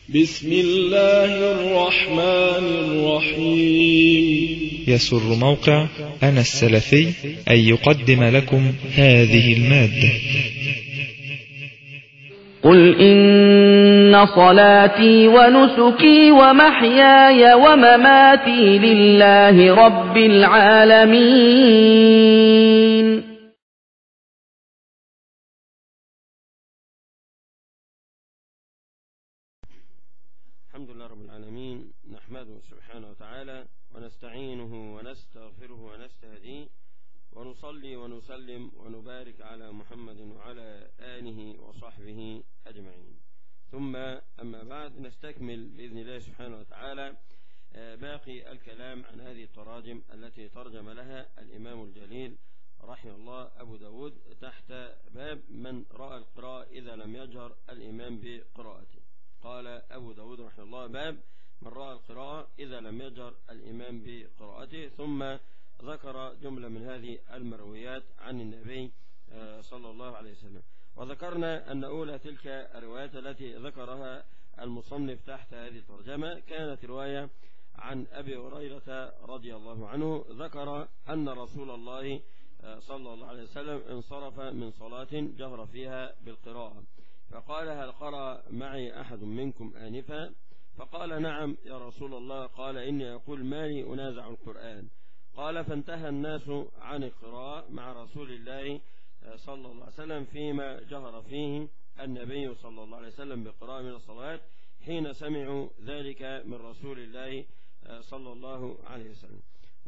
بسم الله الرحمن الرحيم يسر موقع أنا السلفي أن يقدم لكم هذه المادة قل إن صلاتي ونسكي ومحياي ومماتي لله رب العالمين الحمد لله رب العالمين نحمده سبحانه وتعالى ونستعينه ونستغفره ونستهديه ونصلي ونسلم ونبارك على محمد وعلى آله وصحبه أجمعين ثم أما بعد نستكمل بإذن الله سبحانه وتعالى باقي الكلام عن هذه التراجم التي ترجم لها الإمام الجليل رحمه الله أبو داود تحت باب من رأى القراءة إذا لم يجهر الإمام بقراءته قال أبو داود رحمه الله باب من رأى القراءة إذا لم يجهر الإمام بقراءته ثم ذكر جملة من هذه المرويات عن النبي صلى الله عليه وسلم وذكرنا أن أولى تلك الروايات التي ذكرها المصنف تحت هذه الترجمة كانت رواية عن أبي هريرة رضي الله عنه ذكر أن رسول الله صلى الله عليه وسلم انصرف من صلاة جهر فيها بالقراءة فقال هل قرأ معي أحد منكم آنفا فقال نعم يا رسول الله قال إني أقول مالي أنازع القرآن قال فانتهى الناس عن القراءة مع رسول الله صلى الله عليه وسلم فيما جهر فيه النبي صلى الله عليه وسلم بقراءة من الصلاة حين سمعوا ذلك من رسول الله صلى الله عليه وسلم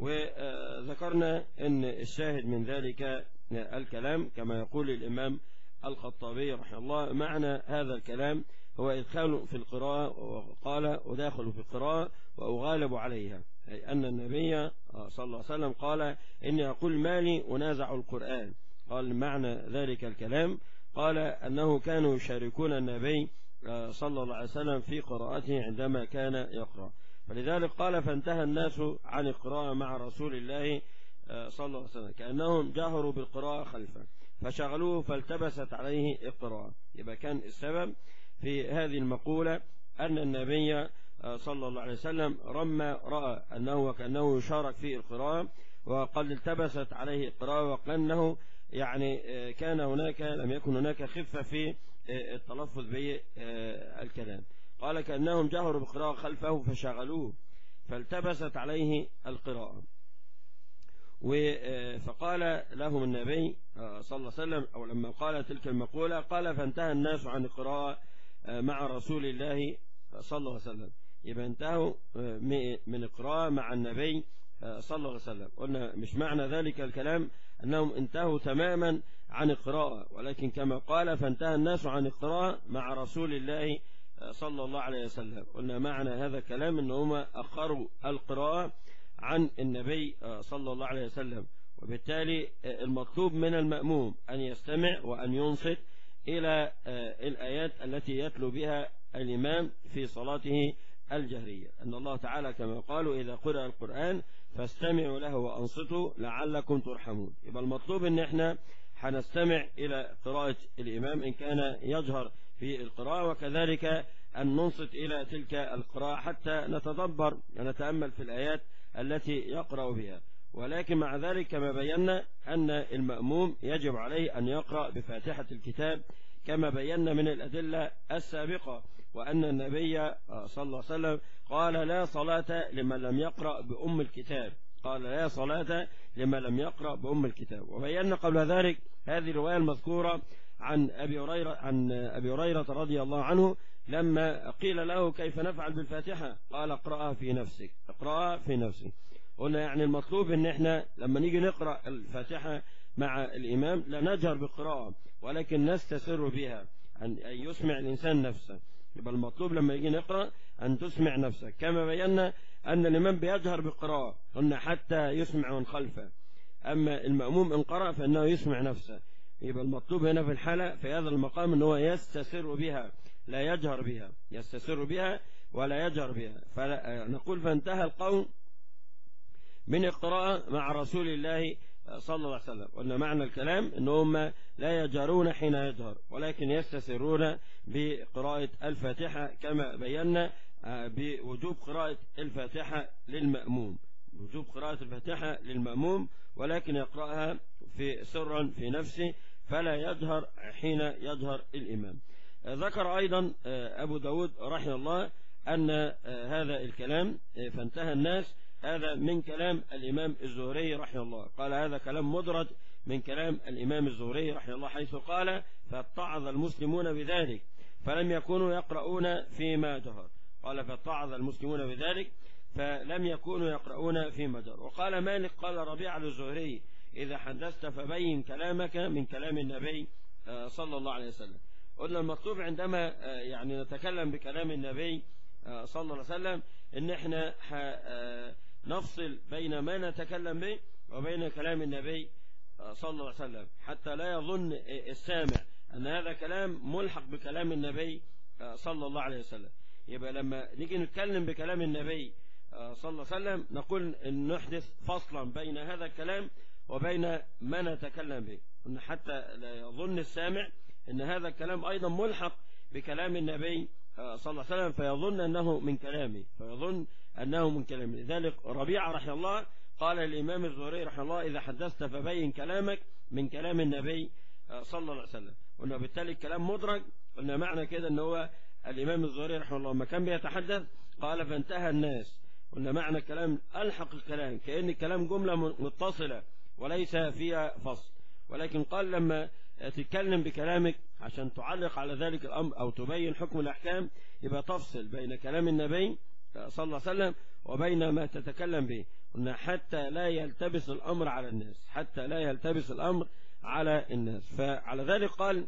وذكرنا أن الشاهد من ذلك الكلام كما يقول الإمام الخطابي رحمه الله معنى هذا الكلام هو إدخال في القراءة وقال أداخل في القراءة وأغالب عليها أي أن النبي صلى الله عليه وسلم قال إني أقول مالي أنازع القرآن قال معنى ذلك الكلام قال أنه كانوا يشاركون النبي صلى الله عليه وسلم في قراءته عندما كان يقرأ فلذلك قال فانتهى الناس عن القراءة مع رسول الله صلى الله عليه وسلم كأنهم جاهروا بالقراءة خلفه فشغلوه فالتبست عليه القراءة يبقى كان السبب في هذه المقولة أن النبي صلى الله عليه وسلم رمى رأى أنه وكأنه يشارك في القراءة وقد التبست عليه القراءة وكأنه يعني كان هناك لم يكن هناك خفة في التلفظ بالكلام قال كأنهم جهروا بالقراءة خلفه فشغلوه فالتبست عليه القراءة فقال لهم النبي صلى الله عليه وسلم أو لما قال تلك المقولة قال فانتهى الناس عن القراءة مع رسول الله صلى الله عليه وسلم يبقى انتهوا من القراءة مع النبي صلى الله عليه وسلم قلنا مش معنى ذلك الكلام أنهم انتهوا تماما عن القراءة ولكن كما قال فانتهى الناس عن القراءة مع رسول الله صلى الله عليه وسلم قلنا معنى هذا الكلام أنهم أخروا القراءة عن النبي صلى الله عليه وسلم وبالتالي المطلوب من المأموم أن يستمع وأن ينصت إلى الآيات التي يتلو بها الإمام في صلاته الجهرية أن الله تعالى كما قالوا إذا قرأ القرآن فاستمعوا له وأنصتوا لعلكم ترحمون يبقى المطلوب أن احنا هنستمع إلى قراءة الإمام إن كان يجهر في القراءة وكذلك أن ننصت إلى تلك القراءة حتى نتدبر ونتأمل في الآيات التي يقرأ بها ولكن مع ذلك كما بينا أن المأموم يجب عليه أن يقرأ بفاتحة الكتاب كما بينا من الأدلة السابقة وأن النبي صلى الله عليه وسلم قال لا صلاة لمن لم يقرأ بأم الكتاب قال لا صلاة لمن لم يقرأ بأم الكتاب وبينا قبل ذلك هذه الرواية المذكورة عن أبي هريرة عن أبي هريرة رضي الله عنه لما قيل له كيف نفعل بالفاتحة قال اقرأها في نفسك اقرأها في نفسك قلنا يعني المطلوب ان احنا لما نيجي نقرأ الفاتحة مع الإمام لا نجهر بالقراءة ولكن نستسر بها أن يسمع الإنسان نفسه يبقى المطلوب لما يجي نقرأ أن تسمع نفسك كما بينا أن الإمام بيجهر بالقراءة قلنا حتى يسمع من خلفه أما المأموم إن قرأ فإنه يسمع نفسه يبقى المطلوب هنا في الحالة في هذا المقام أنه يستسر بها لا يجهر بها يستسر بها ولا يجهر بها فنقول فانتهى القوم من القراءة مع رسول الله صلى الله عليه وسلم قلنا معنى الكلام ان هم لا يجهرون حين يجهر ولكن يستسرون بقراءة الفاتحة كما بينا بوجوب قراءة الفاتحة للمأموم وجوب قراءة الفاتحة للمأموم ولكن يقرأها في سرا في نفسه فلا يجهر حين يجهر الإمام ذكر أيضا أبو داود رحمه الله أن هذا الكلام فانتهى الناس هذا من كلام الإمام الزهري رحمه الله قال هذا كلام مدرج من كلام الإمام الزهري رحمه الله حيث قال فاتعظ المسلمون بذلك فلم يكونوا يقرؤون فيما جهر قال فاتعظ المسلمون بذلك فلم يكونوا يقرؤون فيما جهر وقال مالك قال ربيع الزهري إذا حدثت فبين كلامك من كلام النبي صلى الله عليه وسلم قلنا المطلوب عندما يعني نتكلم بكلام النبي صلى الله عليه وسلم ان احنا نفصل بين ما نتكلم به وبين كلام النبي صلى الله عليه وسلم حتى لا يظن السامع ان هذا كلام ملحق بكلام النبي صلى الله عليه وسلم يبقى لما نيجي نتكلم بكلام النبي صلى الله عليه وسلم نقول ان نحدث فصلا بين هذا الكلام وبين ما نتكلم به ان حتى لا يظن السامع ان هذا الكلام ايضا ملحق بكلام النبي صلى الله عليه وسلم فيظن أنه من كلامه فيظن أنه من كلامه لذلك ربيعة رحمه الله قال الإمام الزهري رحمه الله إذا حدثت فبين كلامك من كلام النبي صلى الله عليه وسلم وأنه بالتالي الكلام مدرج قلنا معنى كده أنه هو الإمام الزهري رحمه الله لما كان بيتحدث قال فانتهى الناس قلنا معنى الكلام ألحق الكلام كأن الكلام جملة متصلة وليس فيها فصل ولكن قال لما تتكلم بكلامك عشان تعلق على ذلك الأمر أو تبين حكم الأحكام يبقى تفصل بين كلام النبي صلى الله عليه وسلم وبين ما تتكلم به قلنا حتى لا يلتبس الأمر على الناس حتى لا يلتبس الأمر على الناس فعلى ذلك قال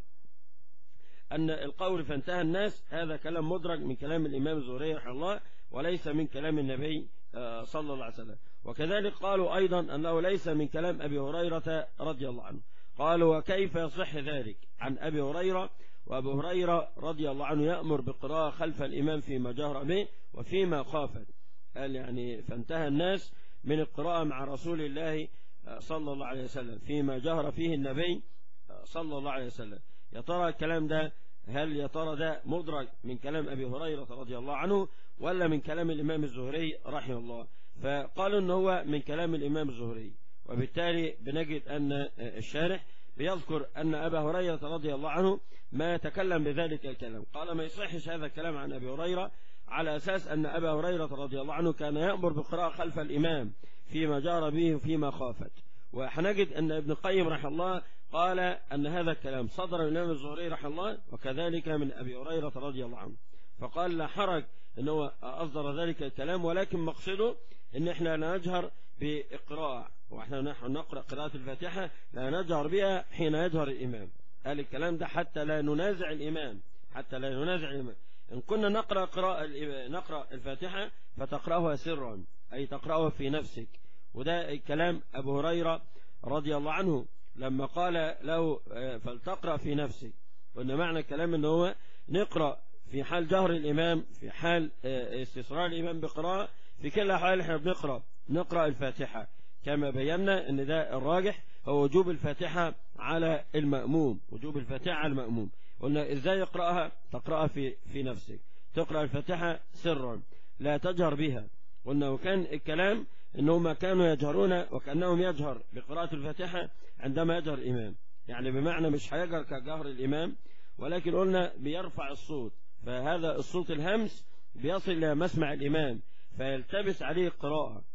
أن القول فانتهى الناس هذا كلام مدرج من كلام الإمام الزهري رحمه الله وليس من كلام النبي صلى الله عليه وسلم وكذلك قالوا أيضا أنه ليس من كلام أبي هريرة رضي الله عنه قالوا وكيف يصح ذلك عن أبي هريرة وأبو هريرة رضي الله عنه يأمر بقراءة خلف الإمام فيما جهر به وفيما خافت قال يعني فانتهى الناس من القراءة مع رسول الله صلى الله عليه وسلم فيما جهر فيه النبي صلى الله عليه وسلم يا ترى الكلام ده هل يا ترى ده مدرج من كلام أبي هريرة رضي الله عنه ولا من كلام الإمام الزهري رحمه الله فقالوا أنه هو من كلام الإمام الزهري وبالتالي بنجد أن الشارح بيذكر أن أبا هريرة رضي الله عنه ما تكلم بذلك الكلام قال ما يصحش هذا الكلام عن أبي هريرة على أساس أن أبا هريرة رضي الله عنه كان يأمر بقراءة خلف الإمام فيما جار به وفيما خافت وحنجد أن ابن القيم رحمه الله قال أن هذا الكلام صدر من الإمام الزهري رحمه الله وكذلك من أبي هريرة رضي الله عنه فقال لا حرج أنه أصدر ذلك الكلام ولكن مقصده أن احنا لا نجهر بإقراء وإحنا نحن نقرأ قراءة الفاتحة لا نجهر بها حين يجهر الإمام قال الكلام ده حتى لا ننازع الإمام حتى لا ننازع الإمام إن كنا نقرأ قراءة نقرأ الفاتحة فتقرأها سرا أي تقرأها في نفسك وده الكلام أبو هريرة رضي الله عنه لما قال له فلتقرأ في نفسك وإن معنى الكلام أنه هو نقرأ في حال جهر الإمام في حال استصرار الإمام بقراءة في كل حال احنا بنقرأ نقرأ الفاتحة كما بينا ان ده الراجح هو وجوب الفاتحة على المأموم وجوب الفاتحة على المأموم قلنا ازاي يقرأها تقرأها في, في نفسك تقرأ الفاتحة سرا لا تجهر بها قلنا وكان الكلام انهم كانوا يجهرون وكأنهم يجهر بقراءة الفاتحة عندما يجهر الإمام يعني بمعنى مش هيجهر كجهر الإمام ولكن قلنا بيرفع الصوت فهذا الصوت الهمس بيصل إلى مسمع الإمام فيلتبس عليه القراءة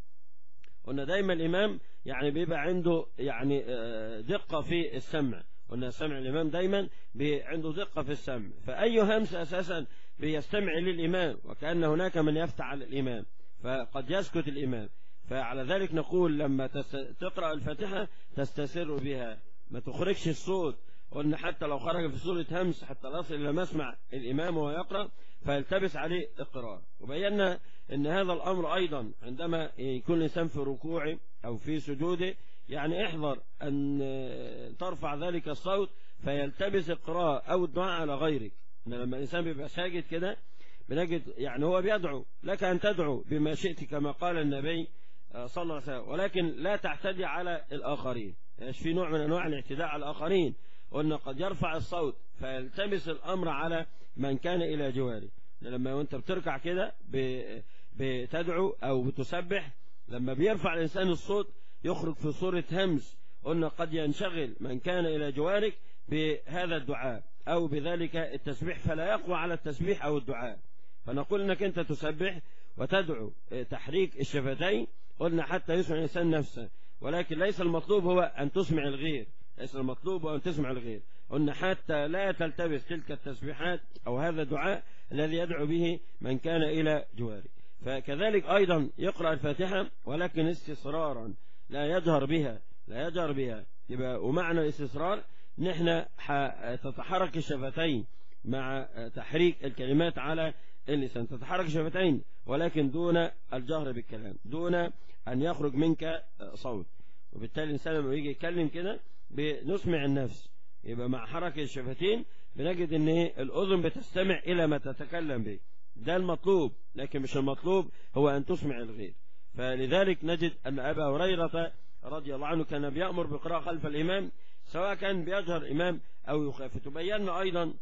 قلنا دايما الإمام يعني بيبقى عنده يعني دقة في السمع قلنا سمع الإمام دايما عنده دقة في السمع فأي همس أساسا بيستمع للإمام وكأن هناك من يفتح على الإمام فقد يسكت الإمام فعلى ذلك نقول لما تقرأ الفاتحة تستسر بها ما تخرجش الصوت قلنا حتى لو خرج في صورة همس حتى تصل إلى مسمع الإمام وهو يقرأ فيلتبس عليه القراءة وبينا أن هذا الأمر أيضا عندما يكون الإنسان في ركوعه أو في سجوده يعني احذر أن ترفع ذلك الصوت فيلتبس القراءة أو الدعاء على غيرك إن لما الإنسان بيبقى ساجد كده بنجد يعني هو بيدعو لك أن تدعو بما شئت كما قال النبي صلى الله عليه وسلم ولكن لا تعتدي على الآخرين ايش في نوع من أنواع الاعتداء على الآخرين قلنا قد يرفع الصوت فيلتمس الأمر على من كان إلى جواره لما وانت بتركع كده بتدعو أو بتسبح لما بيرفع الإنسان الصوت يخرج في صورة همس قلنا قد ينشغل من كان إلى جوارك بهذا الدعاء أو بذلك التسبيح فلا يقوى على التسبيح أو الدعاء فنقول أنك أنت تسبح وتدعو تحريك الشفتين قلنا حتى يسمع الإنسان نفسه ولكن ليس المطلوب هو أن تسمع الغير ليس المطلوب هو أن تسمع الغير قلنا حتى لا تلتبس تلك التسبيحات أو هذا الدعاء الذي يدعو به من كان إلى جواره فكذلك أيضا يقرأ الفاتحة ولكن استصرارا لا يجهر بها لا يجهر بها يبقى ومعنى الاستسرار نحن تتحرك الشفتين مع تحريك الكلمات على اللسان تتحرك الشفتين ولكن دون الجهر بالكلام دون أن يخرج منك صوت وبالتالي الإنسان لما يجي يتكلم كده بنسمع النفس يبقى مع حركة الشفتين بنجد ان الأذن بتستمع إلى ما تتكلم به ده المطلوب لكن مش المطلوب هو أن تسمع الغير فلذلك نجد أن أبا هريرة رضي الله عنه كان بيأمر بقراءة خلف الإمام سواء كان بيجهر إمام أو يخافت وبينا أيضا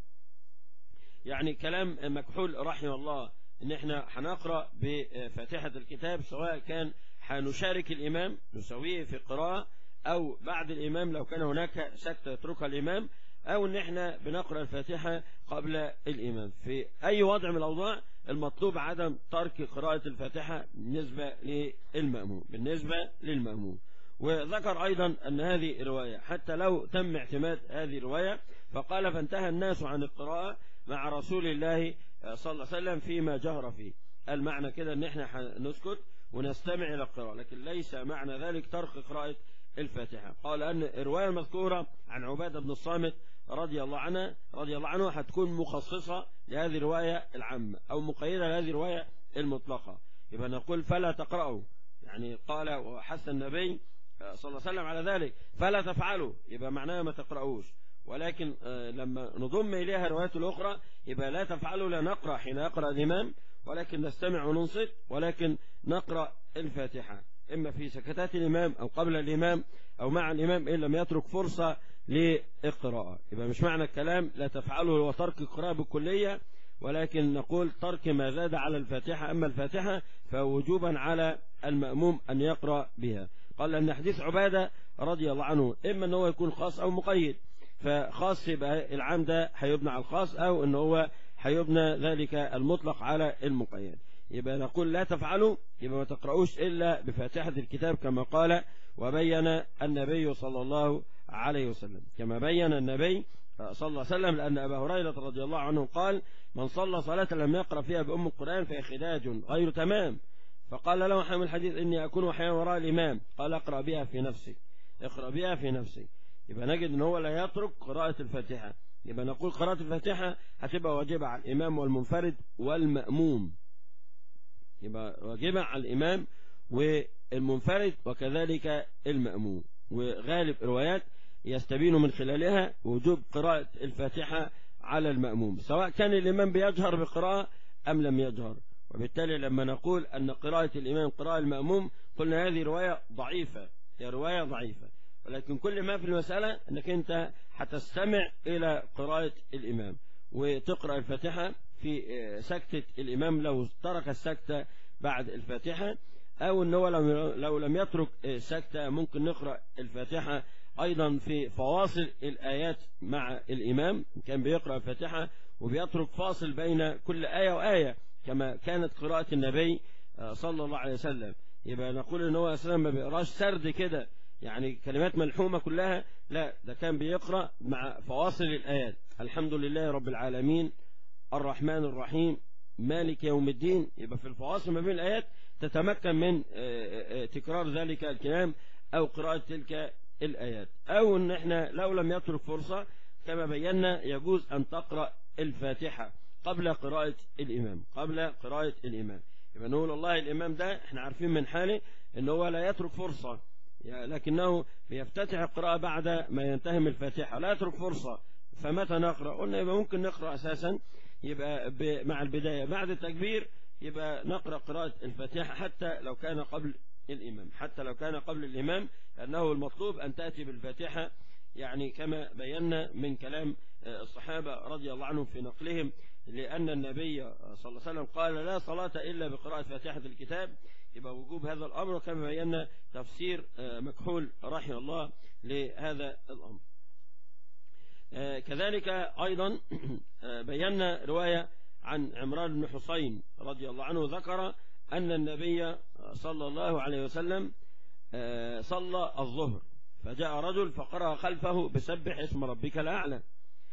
يعني كلام مكحول رحمه الله ان احنا هنقرأ بفاتحة الكتاب سواء كان هنشارك الإمام نسويه في القراءة أو بعد الإمام لو كان هناك سكتة يتركها الإمام أو ان احنا بنقرأ الفاتحة قبل الإمام في أي وضع من الأوضاع المطلوب عدم ترك قراءة الفاتحة بالنسبة للمأموم بالنسبة للمأموم وذكر أيضا أن هذه رواية حتى لو تم اعتماد هذه الرواية فقال فانتهى الناس عن القراءة مع رسول الله صلى الله عليه وسلم فيما جهر فيه المعنى كده ان احنا نسكت ونستمع الى القراءة لكن ليس معنى ذلك ترك قراءة الفاتحة قال أن الرواية المذكورة عن عبادة بن الصامت رضي الله عنه رضي الله عنه هتكون مخصصة لهذه الرواية العامة أو مقيدة لهذه الرواية المطلقة يبقى نقول فلا تقرأوا يعني قال وحث النبي صلى الله عليه وسلم على ذلك فلا تفعلوا يبقى معناها ما تقرأوش ولكن لما نضم إليها الروايات الأخرى يبقى لا تفعلوا لا نقرأ حين يقرأ الإمام ولكن نستمع وننصت ولكن نقرأ الفاتحة إما في سكتات الإمام أو قبل الإمام أو مع الإمام إن لم يترك فرصة للقراءة يبقى مش معنى الكلام لا تفعله هو ترك القراءة بالكلية ولكن نقول ترك ما زاد على الفاتحة أما الفاتحة فوجوبا على المأموم أن يقرأ بها قال أن حديث عبادة رضي الله عنه إما أنه يكون خاص أو مقيد فخاص يبقى العام ده هيبنى على الخاص أو أنه هو هيبنى ذلك المطلق على المقيد يبقى نقول لا تفعلوا يبقى ما تقرؤوش إلا بفاتحة الكتاب كما قال وبين النبي صلى الله عليه وسلم كما بين النبي صلى الله عليه وسلم لأن أبا هريرة رضي الله عنه قال من صلى صلاة لم يقرأ فيها بأم القرآن فهي خداج غير تمام فقال له حامل الحديث إني أكون أحيانا وراء الإمام قال اقرأ بها في نفسك اقرأ بها في نفسك يبقى نجد ان هو لا يترك قراءة الفاتحة يبقى نقول قراءة الفاتحة هتبقى واجبة على الإمام والمنفرد والمأموم يبقى واجبة على الإمام والمنفرد وكذلك المأموم وغالب روايات يستبين من خلالها وجوب قراءة الفاتحة على المأموم سواء كان الإمام بيجهر بقراءة أم لم يجهر وبالتالي لما نقول أن قراءة الإمام قراءة المأموم قلنا هذه رواية ضعيفة هي رواية ضعيفة ولكن كل ما في المسألة أنك أنت هتستمع إلى قراءة الإمام وتقرأ الفاتحة في سكتة الإمام لو ترك السكتة بعد الفاتحة أو أنه لو, لو لم يترك سكتة ممكن نقرأ الفاتحة أيضا في فواصل الآيات مع الإمام كان بيقرأ الفاتحة وبيترك فاصل بين كل آية وآية كما كانت قراءة النبي صلى الله عليه وسلم يبقى نقول ان هو اساسا ما بيقراش سرد كده يعني كلمات ملحومة كلها لا ده كان بيقرأ مع فواصل الآيات الحمد لله رب العالمين الرحمن الرحيم مالك يوم الدين يبقى في الفواصل ما بين الآيات تتمكن من تكرار ذلك الكلام أو قراءة تلك الآيات أو أن احنا لو لم يترك فرصة كما بينا يجوز أن تقرأ الفاتحة قبل قراءة الإمام قبل قراءة الإمام يبقى نقول الله الإمام ده احنا عارفين من حاله ان هو لا يترك فرصة لكنه بيفتتح القراءة بعد ما ينتهي من الفاتحة لا يترك فرصة فمتى نقرأ قلنا يبقى ممكن نقرأ أساسا يبقى مع البداية بعد التكبير يبقى نقرأ قراءة الفاتحة حتى لو كان قبل الإمام حتى لو كان قبل الإمام لأنه المطلوب أن تأتي بالفاتحة يعني كما بينا من كلام الصحابة رضي الله عنهم في نقلهم لأن النبي صلى الله عليه وسلم قال لا صلاة إلا بقراءة فاتحة الكتاب يبقى وجوب هذا الأمر كما بينا تفسير مكحول رحمه الله لهذا الأمر كذلك أيضا بينا رواية عن عمران بن حسين رضي الله عنه ذكر أن النبي صلى الله عليه وسلم صلى الظهر فجاء رجل فقرأ خلفه بسبح اسم ربك الأعلى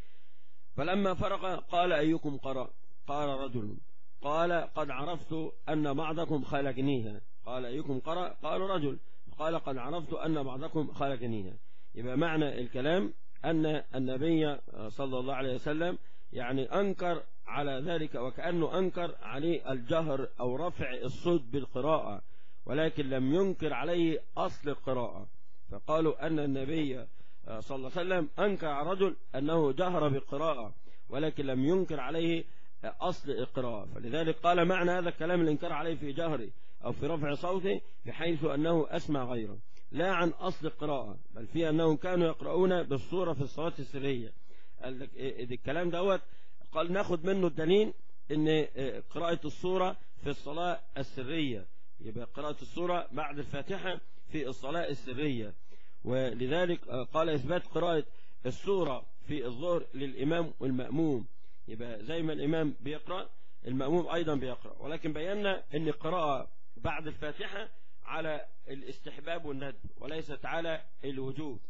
فلما فرق قال أيكم قرأ قال رجل قال قد عرفت أن بعضكم خلقنيها قال أيكم قرأ قال رجل قال قد عرفت أن بعضكم خلقنيها يبقى معنى الكلام أن النبي صلى الله عليه وسلم يعني أنكر على ذلك وكأنه أنكر عليه الجهر أو رفع الصوت بالقراءة ولكن لم ينكر عليه أصل القراءة فقالوا أن النبي صلى الله عليه وسلم أنكر على رجل أنه جهر بالقراءة ولكن لم ينكر عليه أصل القراءة فلذلك قال معنى هذا الكلام الإنكار عليه في جهره أو في رفع صوته بحيث أنه أسمع غيره لا عن أصل القراءة بل في أنهم كانوا يقرؤون بالصورة في الصلاة السرية الكلام دوت قال ناخد منه الدليل ان قراءة الصورة في الصلاة السرية يبقى قراءة الصورة بعد الفاتحة في الصلاة السرية ولذلك قال إثبات قراءة السورة في الظهر للإمام والمأموم يبقى زي ما الإمام بيقرأ المأموم أيضا بيقرأ ولكن بينا أن القراءة بعد الفاتحة على الاستحباب والندب وليست على الوجوب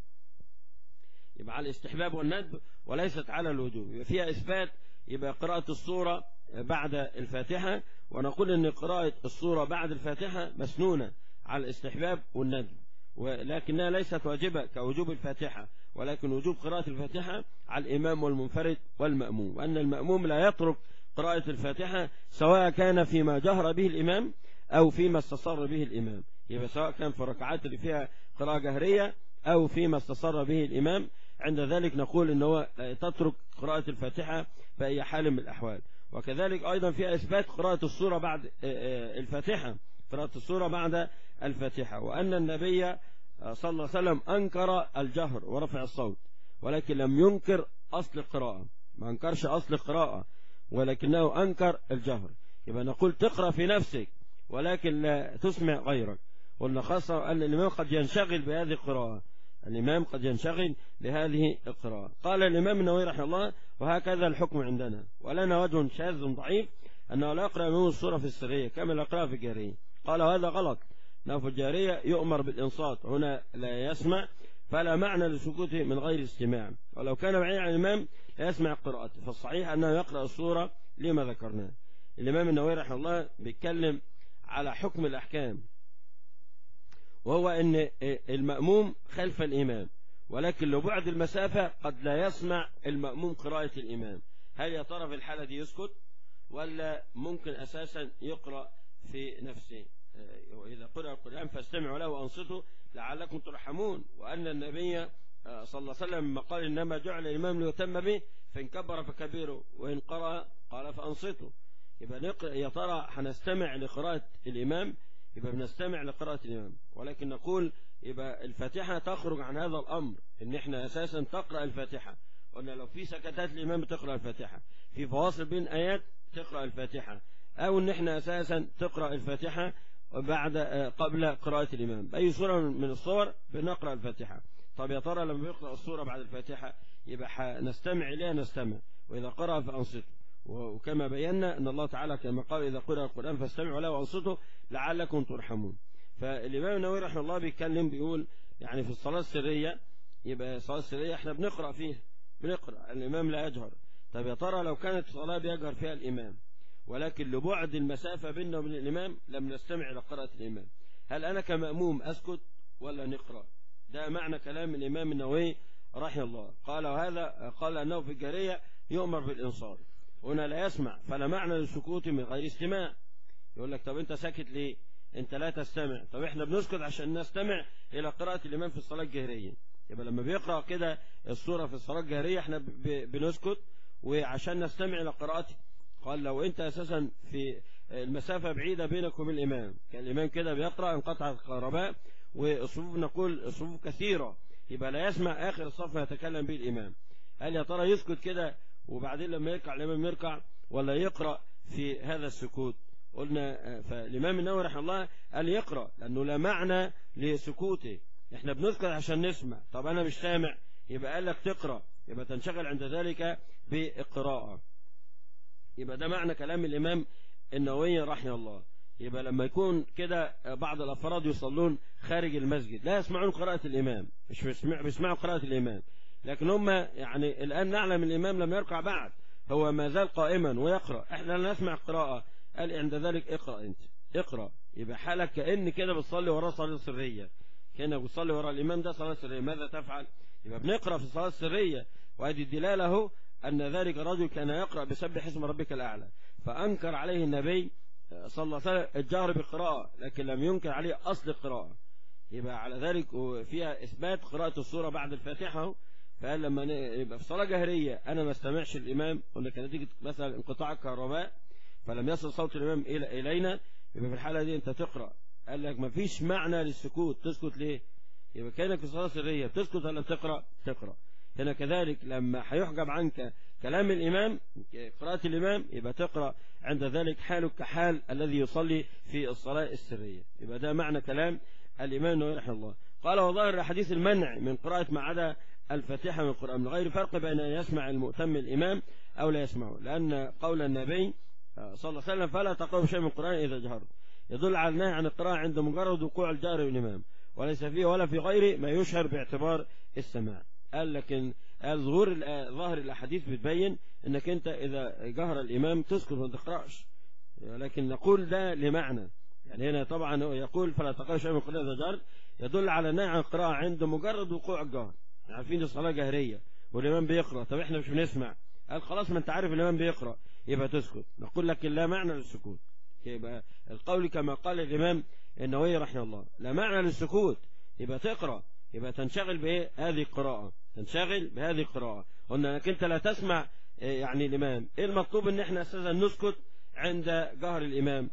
يبقى على الاستحباب والندب وليست على الوجوب يبقى فيها إثبات يبقى قراءة الصورة بعد الفاتحة ونقول أن قراءة الصورة بعد الفاتحة مسنونة على الاستحباب والندب ولكنها ليست واجبة كوجوب الفاتحة ولكن وجوب قراءة الفاتحة على الإمام والمنفرد والمأموم وأن المأموم لا يترك قراءة الفاتحة سواء كان فيما جهر به الإمام أو فيما استصر به الإمام يبقى سواء كان في الركعات اللي فيها قراءة جهرية أو فيما استصر به الإمام عند ذلك نقول أنه هو تترك قراءة الفاتحة بأي حال من الأحوال وكذلك أيضا في إثبات قراءة السورة بعد الفاتحة قراءة السورة بعد الفاتحة وأن النبي صلى الله عليه وسلم أنكر الجهر ورفع الصوت ولكن لم ينكر أصل القراءة ما أنكرش أصل القراءة ولكنه أنكر الجهر يبقى نقول تقرأ في نفسك ولكن لا تسمع غيرك قلنا خاصة أن الإمام قد ينشغل بهذه القراءة الإمام قد ينشغل بهذه القراءة قال الإمام النووي رحمه الله وهكذا الحكم عندنا ولنا وجه شاذ ضعيف أنه لا يقرأ منه السورة في السرية كما لا يقرأ في الجارية قال هذا غلط أنه في الجارية يؤمر بالإنصات هنا لا يسمع فلا معنى لسكوته من غير استماع ولو كان بعيد عن الإمام لا يسمع قراءته فالصحيح أنه يقرأ السورة لما ذكرناه الإمام النووي رحمه الله بيتكلم على حكم الأحكام وهو أن المأموم خلف الإمام ولكن لبعد المسافة قد لا يسمع المأموم قراءة الإمام هل يا ترى في الحالة دي يسكت ولا ممكن أساسا يقرأ في نفسه وإذا قرأ القرآن فاستمعوا له وأنصتوا لعلكم ترحمون وأن النبي صلى الله عليه وسلم لما قال إنما جعل الإمام ليتم به فإن كبر فكبروا وإن قرأ قال فأنصتوا يبقى نقرأ يا ترى هنستمع لقراءة الإمام يبقى بنستمع لقراءة الإمام ولكن نقول يبقى الفاتحة تخرج عن هذا الأمر إن إحنا أساسا تقرأ الفاتحة قلنا لو في سكتات الإمام تقرأ الفاتحة في فواصل بين آيات تقرأ الفاتحة أو إن إحنا أساسا تقرأ الفاتحة بعد قبل قراءة الإمام بأي صورة من الصور بنقرأ الفاتحة طب يا ترى لما بيقرأ الصورة بعد الفاتحة يبقى نستمع إليها نستمع وإذا قرأ فأنصت وكما بينا أن الله تعالى كما قال إذا قرأ القرآن فاستمعوا له وأنصتوا لعلكم ترحمون فالإمام النووي رحمه الله بيتكلم بيقول يعني في الصلاة السرية يبقى الصلاة السرية احنا بنقرأ فيها بنقرأ الإمام لا يجهر طب يا ترى لو كانت الصلاة بيجهر فيها الإمام ولكن لبعد المسافة بيننا وبين الإمام لم نستمع إلى قراءة الإمام هل أنا كمأموم أسكت ولا نقرأ ده معنى كلام الإمام النووي رحمه الله قال وهذا قال أنه في الجارية يؤمر بالإنصار هنا لا يسمع فلا معنى للسكوت من غير استماع يقول لك طب أنت ساكت ليه أنت لا تستمع طب إحنا بنسكت عشان نستمع إلى قراءة الإمام في الصلاة الجهرية يبقى لما بيقرأ كده الصورة في الصلاة الجهرية إحنا بنسكت وعشان نستمع إلى قراءته قال لو أنت أساسا في المسافة بعيدة بينك وبين الإمام كان الإمام كده بيقرأ انقطع الكهرباء والصفوف نقول الصفوف كثيرة يبقى لا يسمع آخر الصف يتكلم به الإمام هل يا ترى يسكت كده وبعدين لما يركع الإمام يركع ولا يقرأ في هذا السكوت قلنا فالإمام النووي رحمه الله قال يقرأ لأنه لا معنى لسكوته احنا بنذكر عشان نسمع طب أنا مش سامع يبقى قال لك تقرأ يبقى تنشغل عند ذلك بالقراءة يبقى ده معنى كلام الإمام النووي رحمه الله يبقى لما يكون كده بعض الأفراد يصلون خارج المسجد لا يسمعون قراءة الإمام مش بيسمع بيسمعوا قراءة الإمام لكن هم يعني الآن نعلم الإمام لم يركع بعد هو ما زال قائما ويقرأ احنا لا نسمع قراءة قال عند ذلك اقرأ انت اقرأ يبقى حالك كأن كده بتصلي وراه صلاة سرية كأنك بتصلي وراء الإمام ده صلاة سرية ماذا تفعل يبقى بنقرأ في الصلاة السرية وهذه الدلالة هو أن ذلك الرجل كان يقرأ بسبح اسم ربك الأعلى فأنكر عليه النبي صلى الله عليه وسلم الجهر بالقراءة لكن لم ينكر عليه أصل القراءة يبقى على ذلك فيها إثبات قراءة السورة بعد الفاتحة فقال لما يبقى في صلاة جهرية أنا ما استمعش الإمام قلنا كانت نتيجة مثلا انقطاع الكهرباء فلم يصل صوت الإمام إلى إلينا يبقى في الحالة دي أنت تقرأ قال لك ما فيش معنى للسكوت تسكت ليه يبقى كانك في صلاة سرية تسكت ولا تقرأ تقرأ هنا كذلك لما هيحجب عنك كلام الإمام قراءة الإمام يبقى تقرأ عند ذلك حالك كحال الذي يصلي في الصلاة السرية يبقى ده معنى كلام الإمام النووي رحمه الله قال وظاهر حديث المنع من قراءة ما عدا الفاتحة من القرآن من غير فرق بين أن يسمع المؤتم الإمام أو لا يسمعه لأن قول النبي صلى الله عليه وسلم فلا تقرأوا شيء من القرآن إذا جهرت يدل على النهي عن القراءة عند مجرد وقوع الجهر بالإمام وليس فيه ولا في غيره ما يشهر باعتبار السماع قال لكن قال ظهور ظاهر الأحاديث بتبين أنك أنت إذا جهر الإمام تسكت وما تقرأش لكن نقول ده لمعنى يعني هنا طبعا يقول فلا تقرأ شيء من القرآن إذا جهر يدل على النهي عن القراءة عند مجرد وقوع الجهر عارفين الصلاة جهرية والإمام بيقرأ طب إحنا مش بنسمع قال خلاص ما أنت عارف الإمام بيقرأ يبقى تسكت نقول لك لا معنى للسكوت يبقى القول كما قال الإمام النووي رحمه الله لا معنى للسكوت يبقى تقرأ يبقى تنشغل بإيه هذه القراءة تنشغل بهذه القراءة قلنا انك انت لا تسمع يعني الامام ايه المطلوب ان احنا اساسا نسكت عند جهر الامام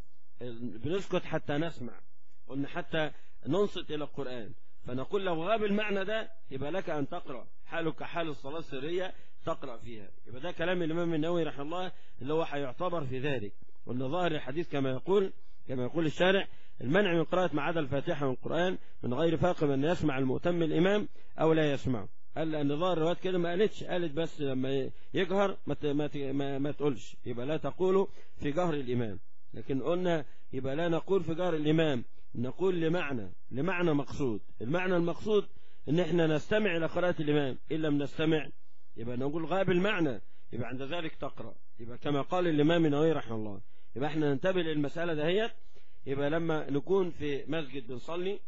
بنسكت حتى نسمع قلنا حتى ننصت الى القرآن فنقول لو غاب المعنى ده يبقى لك ان تقرأ حالك كحال الصلاة السرية تقرأ فيها يبقى ده كلام الامام النووي رحمه الله اللي هو هيعتبر في ذلك قلنا ظاهر الحديث كما يقول كما يقول الشارع المنع من قراءة ما عدا الفاتحة من القرآن من غير فرق من يسمع المؤتم الإمام أو لا يسمعه قال لأن ظاهر الروايات كده ما قالتش قالت بس لما يجهر ما ما ما, ما تقولش يبقى لا تقولوا في جهر الإمام لكن قلنا يبقى لا نقول في جهر الإمام نقول لمعنى لمعنى مقصود المعنى المقصود ان احنا نستمع إلى قراءة الإمام إن لم نستمع يبقى نقول غاب المعنى يبقى عند ذلك تقرأ يبقى كما قال الإمام النووي رحمه الله يبقى احنا ننتبه للمسألة دهيت يبقى لما نكون في مسجد بنصلي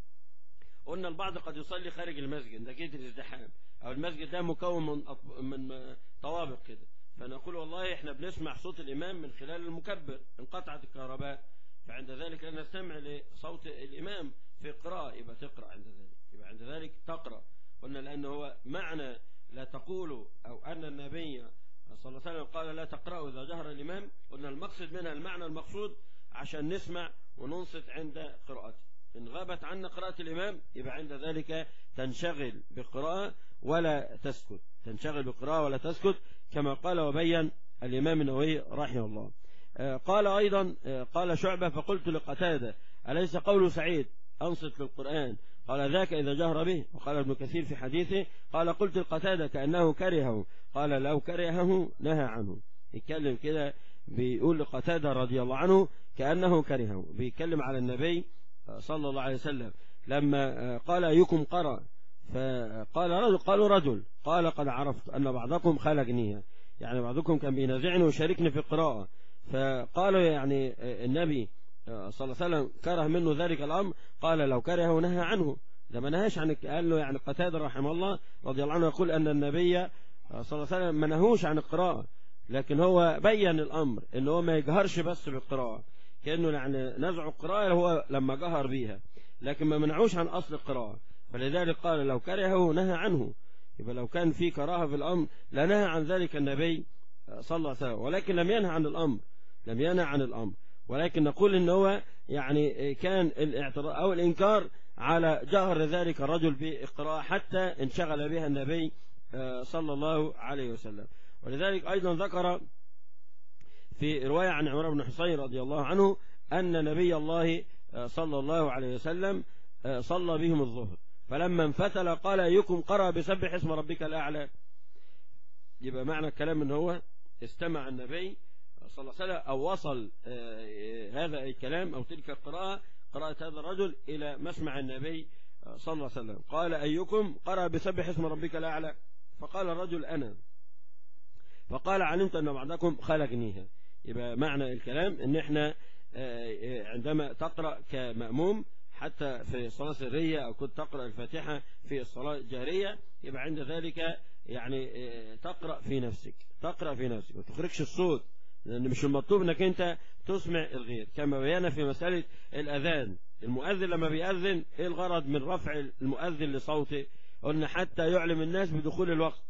قلنا البعض قد يصلي خارج المسجد ده كده الازدحام او المسجد ده مكون من من طوابق كده فنقول والله احنا بنسمع صوت الامام من خلال المكبر انقطعت الكهرباء فعند ذلك لا نستمع لصوت الامام في قراءة يبقى تقرأ عند ذلك يبقى عند ذلك تقرأ قلنا لأن هو معنى لا تقول أو أن النبي صلى الله عليه وسلم قال لا تقرأوا إذا جهر الإمام قلنا المقصد منها المعنى المقصود عشان نسمع وننصت عند قراءته إن غابت عنا قراءة الإمام يبقى عند ذلك تنشغل بقراءة ولا تسكت تنشغل بقراءة ولا تسكت كما قال وبين الإمام النووي رحمه الله قال أيضا قال شعبة فقلت لقتادة أليس قول سعيد أنصت للقرآن قال ذاك إذا جهر به وقال ابن كثير في حديثه قال قلت القتادة كأنه كرهه قال لو كرهه نهى عنه يتكلم كده بيقول لقتادة رضي الله عنه كأنه كرهه بيتكلم على النبي صلى الله عليه وسلم لما قال أيكم قرأ فقال رجل قالوا رجل قال قد عرفت أن بعضكم خلقنيها يعني بعضكم كان بينازعني وشاركني في القراءة فقالوا يعني النبي صلى الله عليه وسلم كره منه ذلك الأمر قال لو كرهه نهى عنه ده ما نهاش عن قال له يعني قتادة رحمه الله رضي الله عنه يقول أن النبي صلى الله عليه وسلم ما نهوش عن القراءة لكن هو بين الأمر ان هو ما يجهرش بس بالقراءة كأنه يعني نزع القراءة هو لما جهر بيها لكن ما منعوش عن أصل القراءة فلذلك قال لو كرهه نهى عنه يبقى لو كان في كراهة في الأمر لنهى عن ذلك النبي صلى الله عليه وسلم ولكن لم ينهى عن الأمر لم ينهى عن الأمر ولكن نقول ان هو يعني كان الاعتراض او الانكار على جهر ذلك الرجل بالقراءة حتى انشغل بها النبي صلى الله عليه وسلم ولذلك ايضا ذكر في رواية عن عمر بن حصين رضي الله عنه أن نبي الله صلى الله عليه وسلم صلى بهم الظهر فلما انفتل قال أيكم قرأ بسبح اسم ربك الأعلى يبقى معنى الكلام ان هو استمع النبي صلى الله عليه وسلم أو وصل هذا الكلام أو تلك القراءة قراءة هذا الرجل إلى مسمع النبي صلى الله عليه وسلم قال أيكم قرأ بسبح اسم ربك الأعلى فقال الرجل أنا فقال علمت أن بعضكم خلقنيها يبقى معنى الكلام ان احنا عندما تقرأ كمأموم حتى في الصلاة السرية أو كنت تقرأ الفاتحة في الصلاة الجهرية يبقى عند ذلك يعني تقرأ في نفسك تقرأ في نفسك ما تخرجش الصوت لأن مش المطلوب أنك أنت تسمع الغير كما بينا في مسألة الأذان المؤذن لما بيأذن إيه الغرض من رفع المؤذن لصوته قلنا حتى يعلم الناس بدخول الوقت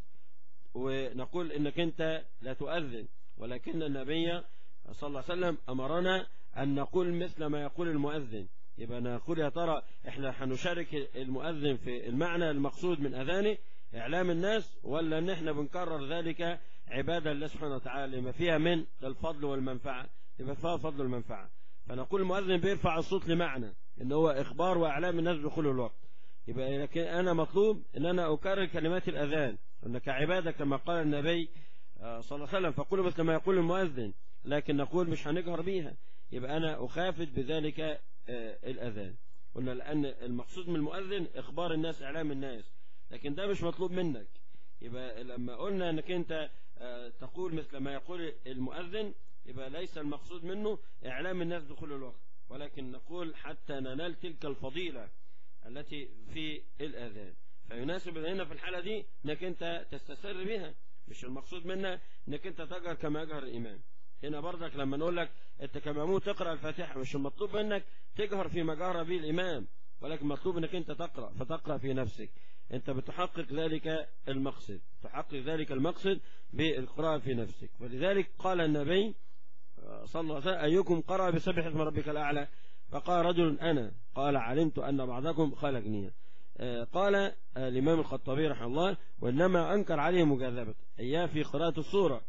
ونقول انك انت لا تؤذن ولكن النبي صلى الله عليه وسلم امرنا ان نقول مثل ما يقول المؤذن يبقى نقول يا ترى احنا هنشارك المؤذن في المعنى المقصود من اذانه اعلام الناس ولا ان احنا بنكرر ذلك عبادة الله سبحانه وتعالى لما فيها من الفضل والمنفعة يبقى فيها فضل والمنفعة فنقول المؤذن بيرفع الصوت لمعنى ان هو اخبار واعلام الناس بدخول الوقت يبقى لكن انا مطلوب ان انا اكرر كلمات الاذان انك عباده كما قال النبي صلى الله عليه وسلم فقولوا مثل ما يقول المؤذن لكن نقول مش هنجهر بيها يبقى انا اخافت بذلك الاذان قلنا لان المقصود من المؤذن اخبار الناس اعلام الناس لكن ده مش مطلوب منك يبقى لما قلنا انك انت تقول مثل ما يقول المؤذن يبقى ليس المقصود منه اعلام الناس دخول الوقت ولكن نقول حتى ننال تلك الفضيله التي في الأذان فيناسب هنا في الحالة دي انك انت تستسر بها مش المقصود منها انك انت تجهر كما يجهر الإمام هنا برضك لما نقول لك انت كمامون تقرأ الفاتحة مش المطلوب منك تجهر فيما جهر به الإمام ولكن مطلوب انك انت تقرأ فتقرأ في نفسك انت بتحقق ذلك المقصد تحقق ذلك المقصد بالقراءة في نفسك ولذلك قال النبي صلى الله عليه وسلم أيكم قرأ بسبح اسم ربك الأعلى فقال رجل أنا قال علمت أن بعضكم خلقني قال الإمام الخطابي رحمه الله وإنما أنكر عليه مجاذبة إياه في قراءة الصورة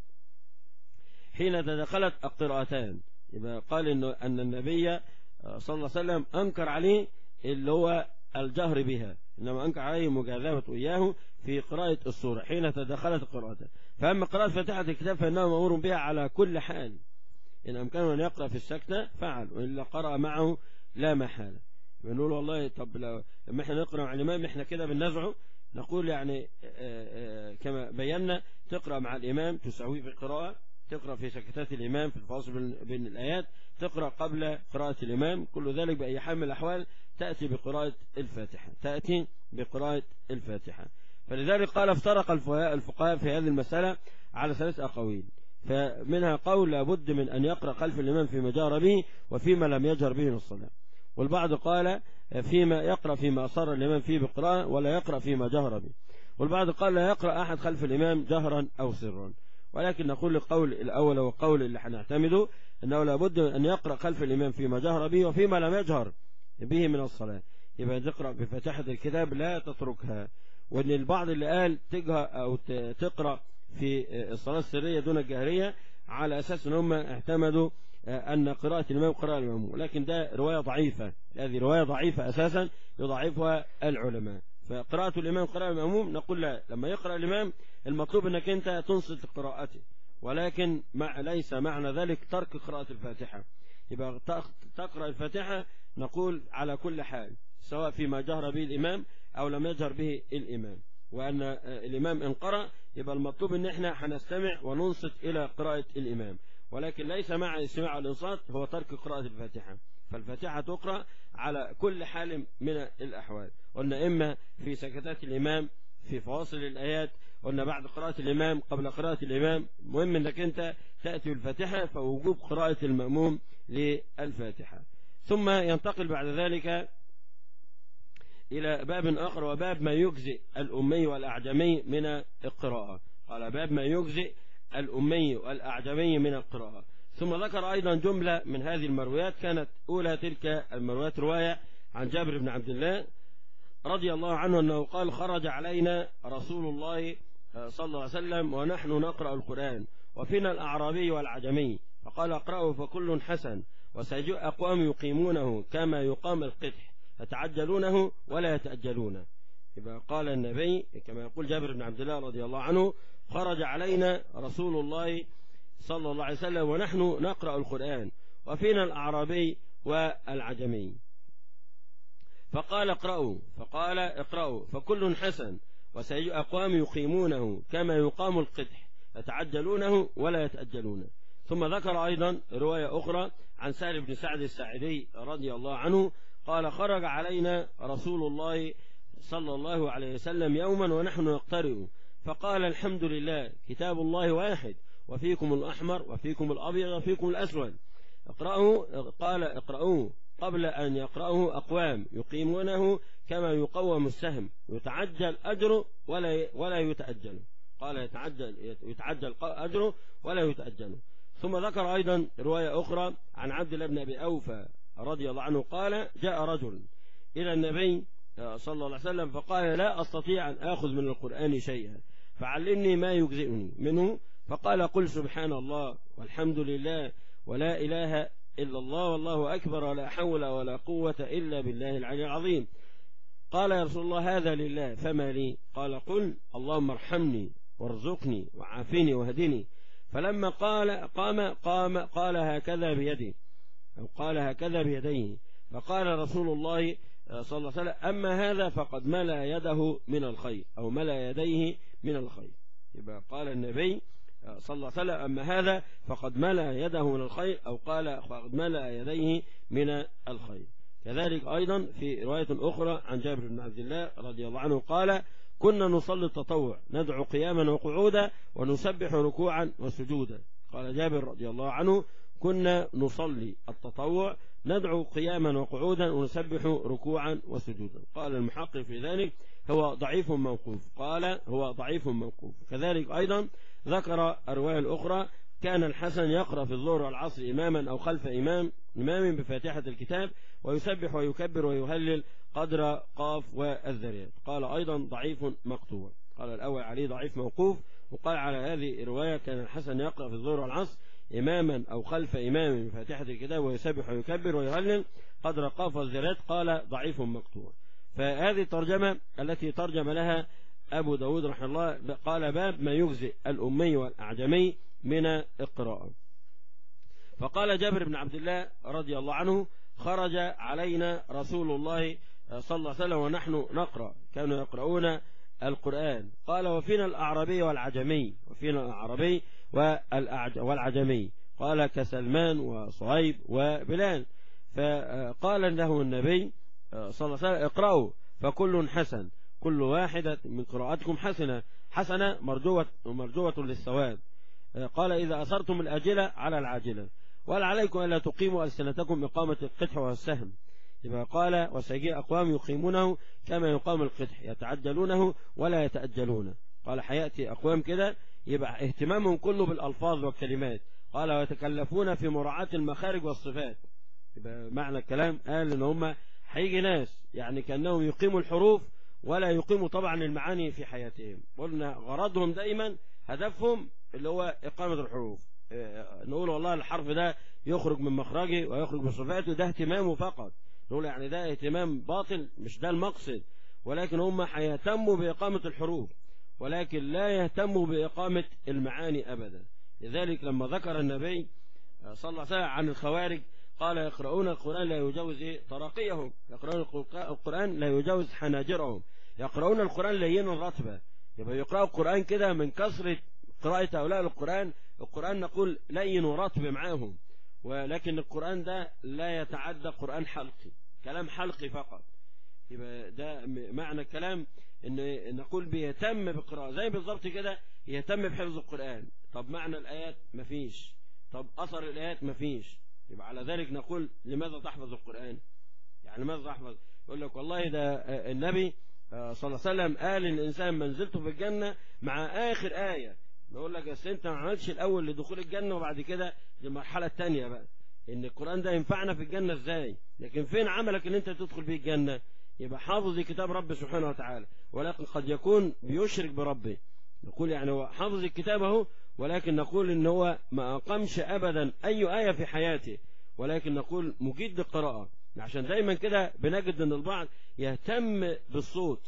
حين تدخلت القراءتان يبقى قال إنه أن النبي صلى الله عليه وسلم أنكر عليه اللي هو الجهر بها إنما أنكر عليه مجاذبة إياه في قراءة الصورة حين تدخلت القراءتان فأما قراءة فاتحة الكتاب فإنه مأمور بها على كل حال إن أمكنه أن يقرأ في السكتة فعل وإلا قرأ معه لا محالة بنقول والله طب لو لما احنا نقرأ مع الإمام احنا كده بننزعه نقول يعني آآ آآ كما بينا تقرأ مع الإمام تساويه في القراءة تقرأ في سكتات الإمام في الفاصل بين الآيات تقرأ قبل قراءة الإمام كل ذلك بأي حال من الأحوال تأتي بقراءة الفاتحة تأتي بقراءة الفاتحة فلذلك قال افترق الفقهاء في هذه المسألة على ثلاث أقاويل فمنها قول لابد من أن يقرأ خلف الإمام فيما جار به وفيما لم يجهر به من الصلاة والبعض قال فيما يقرأ فيما أصر الإمام فيه بقراءة ولا يقرأ فيما جهر به والبعض قال لا يقرأ أحد خلف الإمام جهرا أو سرا ولكن نقول القول الأول والقول اللي هنعتمده أنه لابد من أن يقرأ خلف الإمام فيما جهر به وفيما لم يجهر به من الصلاة يبقى تقرأ بفتحة الكتاب لا تتركها وأن البعض اللي قال تجهر أو تقرأ في الصلاة السرية دون الجهرية على أساس أن هم اعتمدوا أن قراءة الإمام قراءة الإمام لكن ده رواية ضعيفة هذه رواية ضعيفة أساسا يضعفها العلماء فقراءة الإمام قراءة الإمام نقول لا لما يقرأ الإمام المطلوب أنك أنت تنصت قراءته ولكن مع ليس معنى ذلك ترك قراءة الفاتحة يبقى تقرأ الفاتحة نقول على كل حال سواء فيما جهر به الإمام أو لم يجهر به الإمام وأن الإمام إن قرأ يبقى المطلوب أن احنا هنستمع وننصت إلى قراءة الإمام ولكن ليس مع الاستماع والإنصات هو ترك قراءة الفاتحة فالفاتحة تقرأ على كل حال من الأحوال قلنا إما في سكتات الإمام في فواصل الآيات قلنا بعد قراءة الإمام قبل قراءة الإمام مهم أنك أنت تأتي الفاتحة فوجوب قراءة المأموم للفاتحة ثم ينتقل بعد ذلك إلى باب آخر وباب ما يجزئ الأمي والأعجمي من القراءة قال باب ما يجزئ الأمي والأعجمي من القراءة ثم ذكر أيضا جملة من هذه المرويات كانت أولى تلك المرويات رواية عن جابر بن عبد الله رضي الله عنه أنه قال خرج علينا رسول الله صلى الله عليه وسلم ونحن نقرأ القرآن وفينا الأعرابي والعجمي فقال اقرأوا فكل حسن وسيجيء أقوام يقيمونه كما يقام القدح يتعجلونه ولا يتأجلونه يبقى قال النبي كما يقول جابر بن عبد الله رضي الله عنه خرج علينا رسول الله صلى الله عليه وسلم ونحن نقرأ القرآن وفينا الأعرابي والعجمي فقال اقرأوا فقال اقرأوا فكل حسن وسيجيء أقوام يقيمونه كما يقام القدح يتعجلونه ولا يتأجلونه ثم ذكر أيضا رواية أخرى عن سهل بن سعد الساعدي رضي الله عنه قال خرج علينا رسول الله صلى الله عليه وسلم يوما ونحن نقترئ فقال الحمد لله كتاب الله واحد وفيكم الأحمر وفيكم الأبيض وفيكم الأسود اقرأوا قال اقرأوه قبل أن يقرأه أقوام يقيمونه كما يقوم السهم يتعجل أجره ولا ولا يتأجل قال يتعجل يتعجل أجره ولا يتأجل ثم ذكر أيضا رواية أخرى عن عبد الله بن أبي أوفى رضي الله عنه قال جاء رجل إلى النبي صلى الله عليه وسلم فقال لا أستطيع أن آخذ من القرآن شيئا فعلمني ما يجزئني منه فقال قل سبحان الله والحمد لله ولا إله إلا الله والله أكبر ولا حول ولا قوة إلا بالله العلي العظيم قال يا رسول الله هذا لله فما لي قال قل اللهم ارحمني وارزقني وعافني واهدني فلما قال قام قام قال هكذا بيدي أو قال هكذا بيديه فقال رسول الله صلى الله عليه وسلم أما هذا فقد ملأ يده من الخير أو ملأ يديه من الخير يبقى قال النبي صلى الله عليه وسلم أما هذا فقد ملأ يده من الخير أو قال فقد ملأ يديه من الخير كذلك أيضا في رواية أخرى عن جابر بن عبد الله رضي الله عنه قال كنا نصلي التطوع ندعو قياما وقعودا ونسبح ركوعا وسجودا قال جابر رضي الله عنه كنا نصلي التطوع ندعو قياما وقعودا ونسبح ركوعا وسجودا قال المحقق في ذلك هو ضعيف موقوف قال هو ضعيف موقوف كذلك أيضا ذكر الرواية الأخرى كان الحسن يقرأ في الظهر والعصر إماما أو خلف إمام إمام بفاتحة الكتاب ويسبح ويكبر ويهلل قدر قاف والذريات قال أيضا ضعيف مقطوع قال الأول عليه ضعيف موقوف وقال على هذه الرواية كان الحسن يقرأ في الظهر والعصر إماما أو خلف إمام بفاتحة الكتاب ويسبح ويكبر ويهلل قدر قاف والذريات قال ضعيف مقطوع فهذه الترجمة التي ترجم لها أبو داود رحمه الله قال باب ما يجزئ الأمي والأعجمي من القراءة فقال جابر بن عبد الله رضي الله عنه خرج علينا رسول الله صلى الله عليه وسلم ونحن نقرأ كانوا يقرؤون القرآن قال وفينا الأعربي والعجمي وفينا الأعربي والعجمي قال كسلمان وصهيب وبلال فقال له النبي صلى الله عليه وسلم اقرأوا فكل حسن كل واحدة من قراءتكم حسنة حسنة مرجوة, مرجوة للثواب قال إذا أثرتم الأجلة على العاجلة ولا عليكم ألا تقيموا ألسنتكم إقامة القدح والسهم يبقى قال وسيجيء أقوام يقيمونه كما يقام القدح يتعجلونه ولا يتأجلونه قال حياتي أقوام كده يبقى اهتمامهم كله بالألفاظ والكلمات قال ويتكلفون في مراعاة المخارج والصفات يبقى معنى الكلام قال ان هم هيجي ناس يعني كأنهم يقيموا الحروف ولا يقيموا طبعا المعاني في حياتهم قلنا غرضهم دائما هدفهم اللي هو إقامة الحروف نقول والله الحرف ده يخرج من مخرجه ويخرج من صفاته ده اهتمامه فقط نقول يعني ده اهتمام باطل مش ده المقصد ولكن هم هيهتموا بإقامة الحروف ولكن لا يهتموا بإقامة المعاني أبدا لذلك لما ذكر النبي صلى الله عليه وسلم عن الخوارج قال يقرؤون القرآن لا يجاوز تراقيهم يقرؤون القرآن لا يجاوز حناجرهم يقرؤون القرآن لينا رتبة يبقى يقرأوا القرآن كده من كثرة قراءة هؤلاء القرآن القرآن نقول لين ورتب معاهم ولكن القرآن ده لا يتعدى قرآن حلقي كلام حلقي فقط يبقى ده معنى الكلام ان نقول بيهتم بالقراءة زي بالضبط كده يهتم بحفظ القرآن طب معنى الآيات مفيش طب أثر الآيات مفيش يبقى على ذلك نقول لماذا تحفظ القرآن يعني لماذا تحفظ يقول لك والله ده النبي صلى الله عليه وسلم قال ان الانسان منزلته في الجنة مع اخر آية نقول لك بس انت ما عملتش الاول لدخول الجنه وبعد كده المرحله الثانيه بقى ان القران ده ينفعنا في الجنه ازاي لكن فين عملك ان انت تدخل بيه الجنه يبقى حافظ لكتاب رب سبحانه وتعالى ولكن قد يكون بيشرك بربه نقول يعني هو حافظ الكتاب اهو ولكن نقول ان هو ما اقامش ابدا اي ايه في حياته ولكن نقول مجيد للقراءه عشان دايما كده بنجد ان البعض يهتم بالصوت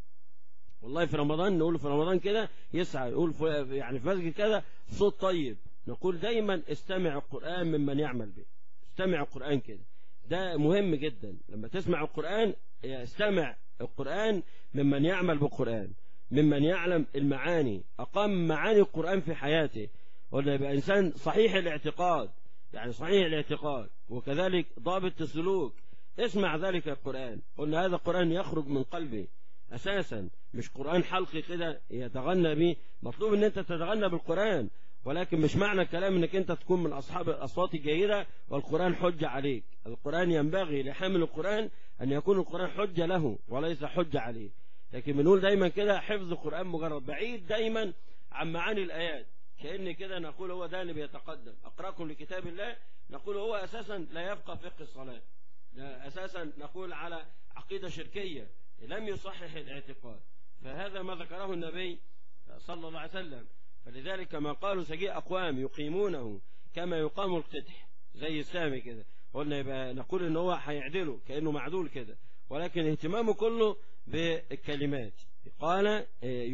والله في رمضان نقول في رمضان كده يسعى يقول في يعني في مسجد كده صوت طيب نقول دايما استمع القرآن ممن يعمل به استمع القرآن كده ده مهم جدا لما تسمع القرآن استمع القرآن ممن يعمل بالقرآن ممن يعلم المعاني أقام معاني القرآن في حياته قلنا يبقى إنسان صحيح الاعتقاد يعني صحيح الاعتقاد وكذلك ضابط السلوك اسمع ذلك القرآن قلنا هذا القرآن يخرج من قلبي أساسا مش قرآن حلقي كده يتغنى به مطلوب ان انت تتغنى بالقرآن ولكن مش معنى الكلام انك انت تكون من اصحاب الاصوات الجيدة والقرآن حجة عليك القرآن ينبغي لحامل القرآن ان يكون القرآن حجة له وليس حجة عليه لكن بنقول دايما كده حفظ القرآن مجرد بعيد دايما عن معاني الآيات كأن كده نقول هو ده اللي بيتقدم أقرأكم لكتاب الله نقول هو أساسا لا يبقى فقه الصلاة أساسا نقول على عقيدة شركية لم يصحح الاعتقاد فهذا ما ذكره النبي صلى الله عليه وسلم فلذلك كما قالوا سجيء أقوام يقيمونه كما يقام القدح زي السامي كده قلنا يبقى نقول ان هو هيعدله كأنه معدول كده ولكن اهتمامه كله بالكلمات قال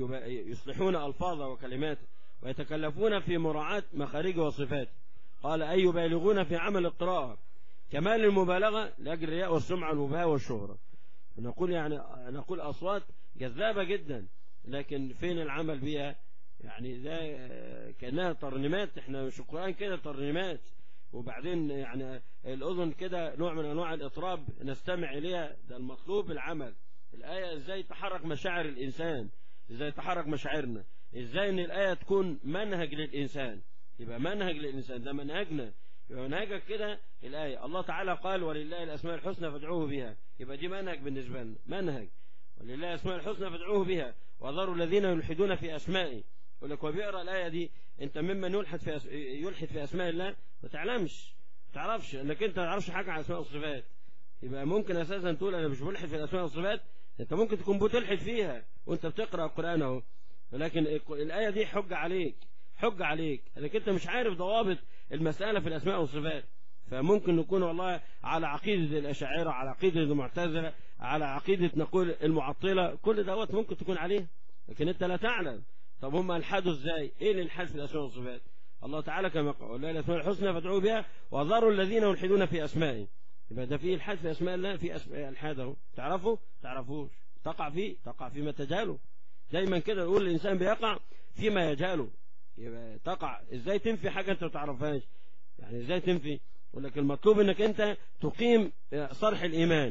يصلحون ألفاظه وكلماته ويتكلفون في مراعاة مخارج وصفاته قال أي يبالغون في عمل القراءة كمال المبالغة لأجل الرياء والسمعة والمباهاة والشهرة نقول يعني نقول أصوات جذابة جدا لكن فين العمل بها يعني ده كأنها ترنيمات احنا مش القرآن كده ترنيمات وبعدين يعني الأذن كده نوع من أنواع الإطراب نستمع إليها ده المطلوب العمل الآية إزاي تحرك مشاعر الإنسان إزاي تحرك مشاعرنا إزاي إن الآية تكون منهج للإنسان يبقى منهج للإنسان ده منهجنا يبقى منهجك كده الآية الله تعالى قال ولله الأسماء الحسنى فادعوه بها يبقى دي منهج بالنسبة لنا منهج ولله الأسماء الحسنى فادعوه بها وذروا الذين يلحدون في أسمائه يقول لك وبيقرا الآية دي أنت ممن يلحد في أس... يلحد في أسماء الله ما تعلمش ما تعرفش انك انت ما تعرفش حاجة عن أسماء والصفات يبقى ممكن أساسا تقول أنا مش بلحد في الأسماء والصفات أنت ممكن تكون بتلحد فيها وأنت بتقرأ القرآن أهو ولكن الآية دي حجة عليك حجة عليك انك انت مش عارف ضوابط المسألة في الأسماء والصفات فممكن نكون والله على عقيدة الأشاعرة على عقيدة المعتزلة على عقيدة نقول المعطلة كل دوت ممكن تكون عليه لكن انت لا تعلم طب هم الحدوا ازاي ايه الالحاد في الأسماء والصفات الله تعالى كما قال لا الأسماء الحسنى فادعوا بها وذروا الذين يلحدون في أسمائه يبقى ده في الحاد في أسماء الله في أسماء الحاد اهو تعرفوا تعرفوش تقع فيه تقع فيما تجهله دايما كده نقول الإنسان بيقع فيما يجهله يبقى تقع ازاي تنفي حاجة انت ما تعرفهاش يعني ازاي تنفي يقول لك المطلوب انك انت تقيم صرح الايمان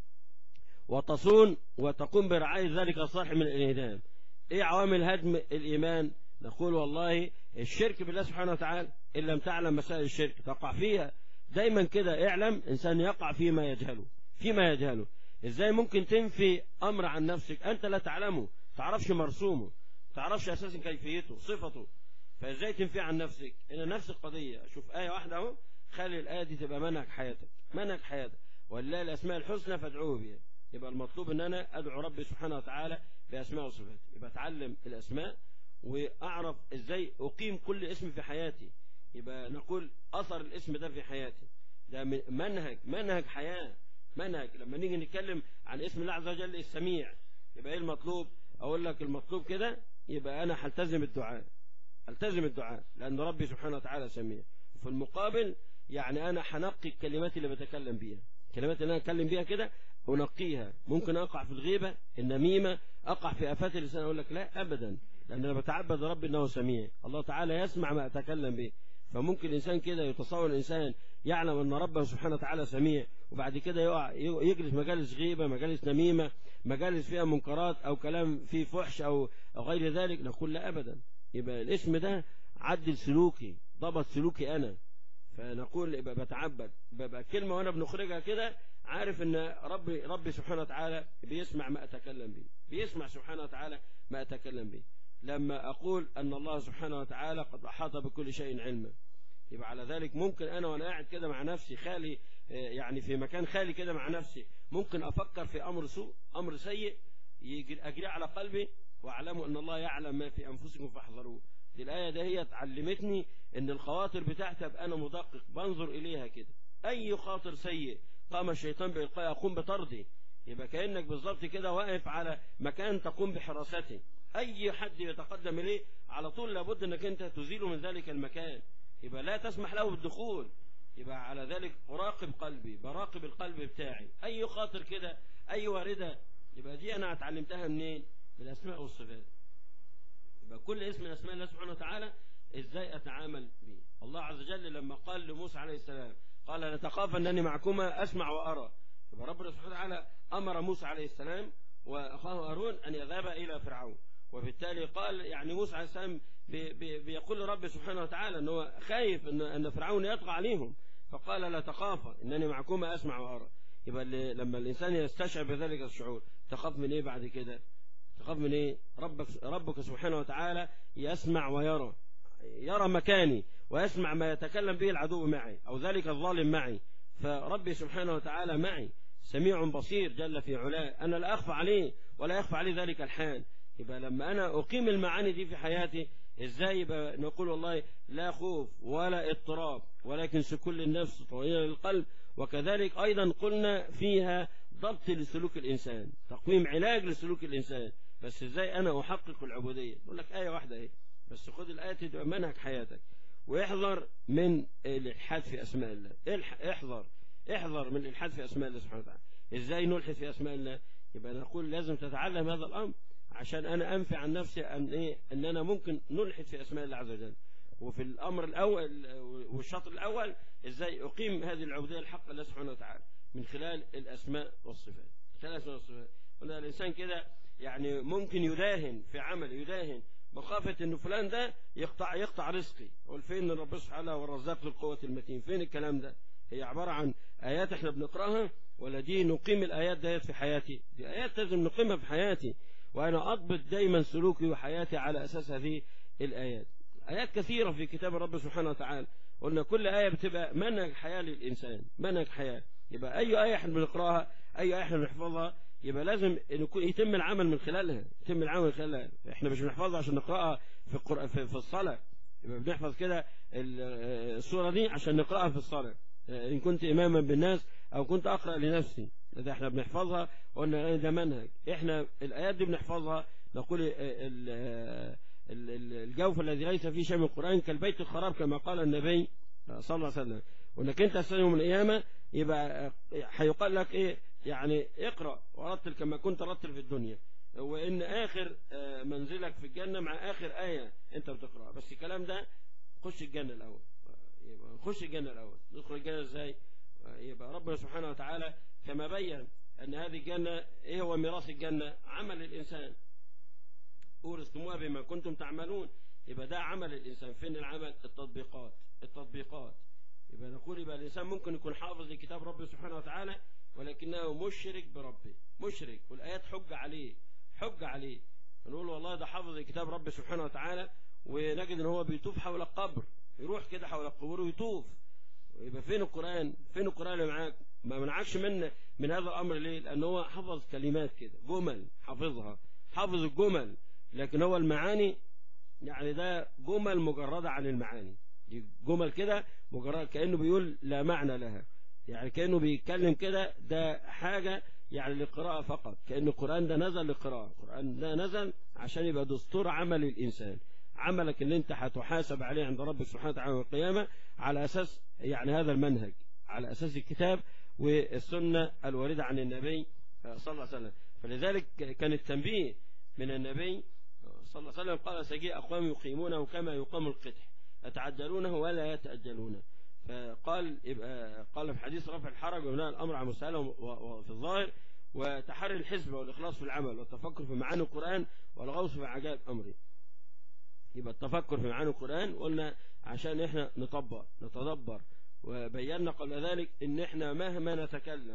وتصون وتقوم برعاية ذلك الصرح من الانهدام ايه عوامل هدم الايمان نقول والله الشرك بالله سبحانه وتعالى ان لم تعلم مسائل الشرك تقع فيها دايما كده اعلم انسان يقع فيما يجهله فيما يجهله ازاي ممكن تنفي امر عن نفسك انت لا تعلمه تعرفش مرسومه تعرفش اساسا كيفيته صفته فازاي تنفي عن نفسك ان نفس القضية شوف آية واحدة اهو خلي الآية دي تبقى منهج حياتك منهج حياتك ولله الأسماء الحسنى فادعوه بها يبقى المطلوب ان انا ادعو ربي سبحانه وتعالى باسماء وصفاته يبقى اتعلم الاسماء واعرف ازاي اقيم كل اسم في حياتي يبقى نقول اثر الاسم ده في حياتي ده منهج منهج حياة منهج لما نيجي نتكلم عن اسم الله عز وجل السميع يبقى ايه المطلوب اقول لك المطلوب كده يبقى انا هلتزم الدعاء التزم الدعاء لأن ربي سبحانه وتعالى سميع في المقابل يعني أنا حنقي الكلمات اللي بتكلم بيها الكلمات اللي أنا أتكلم بيها كده أنقيها ممكن أقع في الغيبة النميمة أقع في آفات اللسان أقول لك لا أبدا لأن أنا بتعبد ربي أنه سميع الله تعالى يسمع ما أتكلم به فممكن الإنسان كده يتصور الإنسان يعلم أن ربه سبحانه وتعالى سميع وبعد كده يقع يجلس مجالس غيبة مجالس نميمة مجالس فيها منكرات أو كلام فيه فحش أو غير ذلك نقول لا أبدا يبقى الاسم ده عدل سلوكي ضبط سلوكي أنا فنقول يبقى بتعبد ببقى كلمة وأنا بنخرجها كده عارف ان ربي ربي سبحانه وتعالى بيسمع ما أتكلم به بيسمع سبحانه وتعالى ما أتكلم به لما أقول أن الله سبحانه وتعالى قد أحاط بكل شيء علما يبقى على ذلك ممكن أنا وأنا قاعد كده مع نفسي خالي يعني في مكان خالي كده مع نفسي ممكن أفكر في أمر سوء أمر سيء أجري على قلبي واعلموا أن الله يعلم ما في أنفسكم فاحذروه دي الآية ده هي علمتني أن الخواطر بتاعتي أبقى أنا مدقق بنظر إليها كده أي خاطر سيء قام الشيطان بإلقاء يقوم بطرده يبقى كأنك بالظبط كده واقف على مكان تقوم بحراسته أي حد يتقدم إليه على طول لابد أنك أنت تزيله من ذلك المكان يبقى لا تسمح له بالدخول يبقى على ذلك أراقب قلبي براقب القلب بتاعي أي خاطر كده أي واردة يبقى دي أنا اتعلمتها منين من الأسماء والصفات يبقى كل اسم من أسماء الله سبحانه وتعالى إزاي أتعامل به الله عز وجل لما قال لموسى عليه السلام قال لا تخاف أنني معكما أسمع وأرى يبقى ربنا سبحانه وتعالى أمر موسى عليه السلام وأخاه هارون أن يذهب إلى فرعون وبالتالي قال يعني موسى عليه السلام بي بي بيقول لرب سبحانه وتعالى أنه خايف أن, أن فرعون يطغى عليهم فقال لا تخافا إنني معكما أسمع وأرى يبقى لما الإنسان يستشعر بذلك الشعور تخاف من إيه بعد كده تخاف من إيه ربك, ربك سبحانه وتعالى يسمع ويرى يرى مكاني ويسمع ما يتكلم به العدو معي أو ذلك الظالم معي فربي سبحانه وتعالى معي سميع بصير جل في علاه أنا لا أخفى عليه ولا يخفى عليه ذلك الحال يبقى لما أنا أقيم المعاني دي في حياتي إزاي يبقى نقول والله لا خوف ولا اضطراب ولكن سكون للنفس طويلة للقلب وكذلك أيضا قلنا فيها ضبط لسلوك الإنسان تقويم علاج لسلوك الإنسان بس إزاي أنا أحقق العبودية يقول لك آية واحدة إيه بس خد الآية تبقى منهج حياتك واحذر من الإلحاد في أسماء الله احذر احذر من الإلحاد في أسماء الله سبحانه وتعالى إزاي نلحد في أسماء الله يبقى نقول لازم تتعلم هذا الأمر عشان أنا أنفع عن نفسي أن, إيه أن أنا ممكن نلحد في أسماء الله عز وجل وفي الأمر الأول والشطر الأول إزاي أقيم هذه العبودية الحق لله سبحانه وتعالى من خلال الأسماء والصفات خلال الأسماء والصفات قلنا الإنسان كده يعني ممكن يداهن في عمل يداهن مخافة ان فلان ده يقطع يقطع رزقي قول فين رب سبحانه والرزاق ذو القوة المتين فين الكلام ده هي عبارة عن آيات احنا بنقراها ولا دي نقيم الآيات ديت في حياتي دي آيات لازم نقيمها في حياتي وأنا أضبط دايما سلوكي وحياتي على أساس هذه الآيات آيات كثيرة في كتاب الرب سبحانه وتعالى قلنا كل آية بتبقى منهج حياة للإنسان منهج حياة يبقى أي آية احنا بنقراها أي آية احنا بنحفظها يبقى لازم يتم العمل من خلالها يتم العمل من خلالها احنا مش بنحفظها عشان نقراها في القرآن في, في الصلاة يبقى بنحفظ كده السورة دي عشان نقراها في الصلاة إن كنت إماما بالناس أو كنت أقرأ لنفسي ده احنا بنحفظها قلنا ده منهج احنا الآيات دي بنحفظها نقول الجوف الذي ليس فيه شيء من القرآن كالبيت الخراب كما قال النبي صلى الله عليه وسلم وانك انت تستلم يوم القيامة يبقى هيقال لك ايه يعني اقرأ ورتل كما كنت رتل في الدنيا وان اخر منزلك في الجنة مع اخر آية انت بتقرأ بس الكلام ده خش الجنة الاول يبقى نخش الجنة الاول ندخل الجنة ازاي يبقى ربنا سبحانه وتعالى كما بين ان هذه الجنة ايه هو ميراث الجنة عمل الانسان أورثتموها بما كنتم تعملون يبقى ده عمل الإنسان فين العمل التطبيقات التطبيقات يبقى نقول يبقى الإنسان ممكن يكون حافظ لكتاب ربه سبحانه وتعالى ولكنه مشرك بربه مشرك والآيات حج عليه حج عليه نقول والله ده حافظ لكتاب ربه سبحانه وتعالى ونجد ان هو بيطوف حول القبر يروح كده حول القبور ويطوف يبقى فين القرآن فين القرآن اللي معاك ما منعكش من من هذا الأمر ليه لأن هو حفظ كلمات كده جمل حافظها حافظ الجمل لكن هو المعاني يعني ده جمل مجردة عن المعاني دي جمل كده مجرد كأنه بيقول لا معنى لها يعني كأنه بيتكلم كده ده حاجة يعني للقراءة فقط كأن القرآن ده نزل للقراءة القرآن ده نزل عشان يبقى دستور عمل الإنسان عملك اللي انت هتحاسب عليه عند ربك سبحانه وتعالى والقيامة على أساس يعني هذا المنهج على أساس الكتاب والسنة الواردة عن النبي صلى الله عليه وسلم فلذلك كان التنبيه من النبي صلى الله عليه وسلم قال سجيء أقوام يقيمونه كما يقام القدح يتعجلونه ولا يتأجلونه فقال يبقى قال في حديث رفع الحرج وبناء الأمر على مسألة وفي الظاهر وتحري الحزب والإخلاص في العمل والتفكر في معاني القرآن والغوص في عجائب أمره يبقى التفكر في معاني القرآن قلنا عشان احنا نطبق نتدبر وبينا قبل ذلك ان احنا مهما نتكلم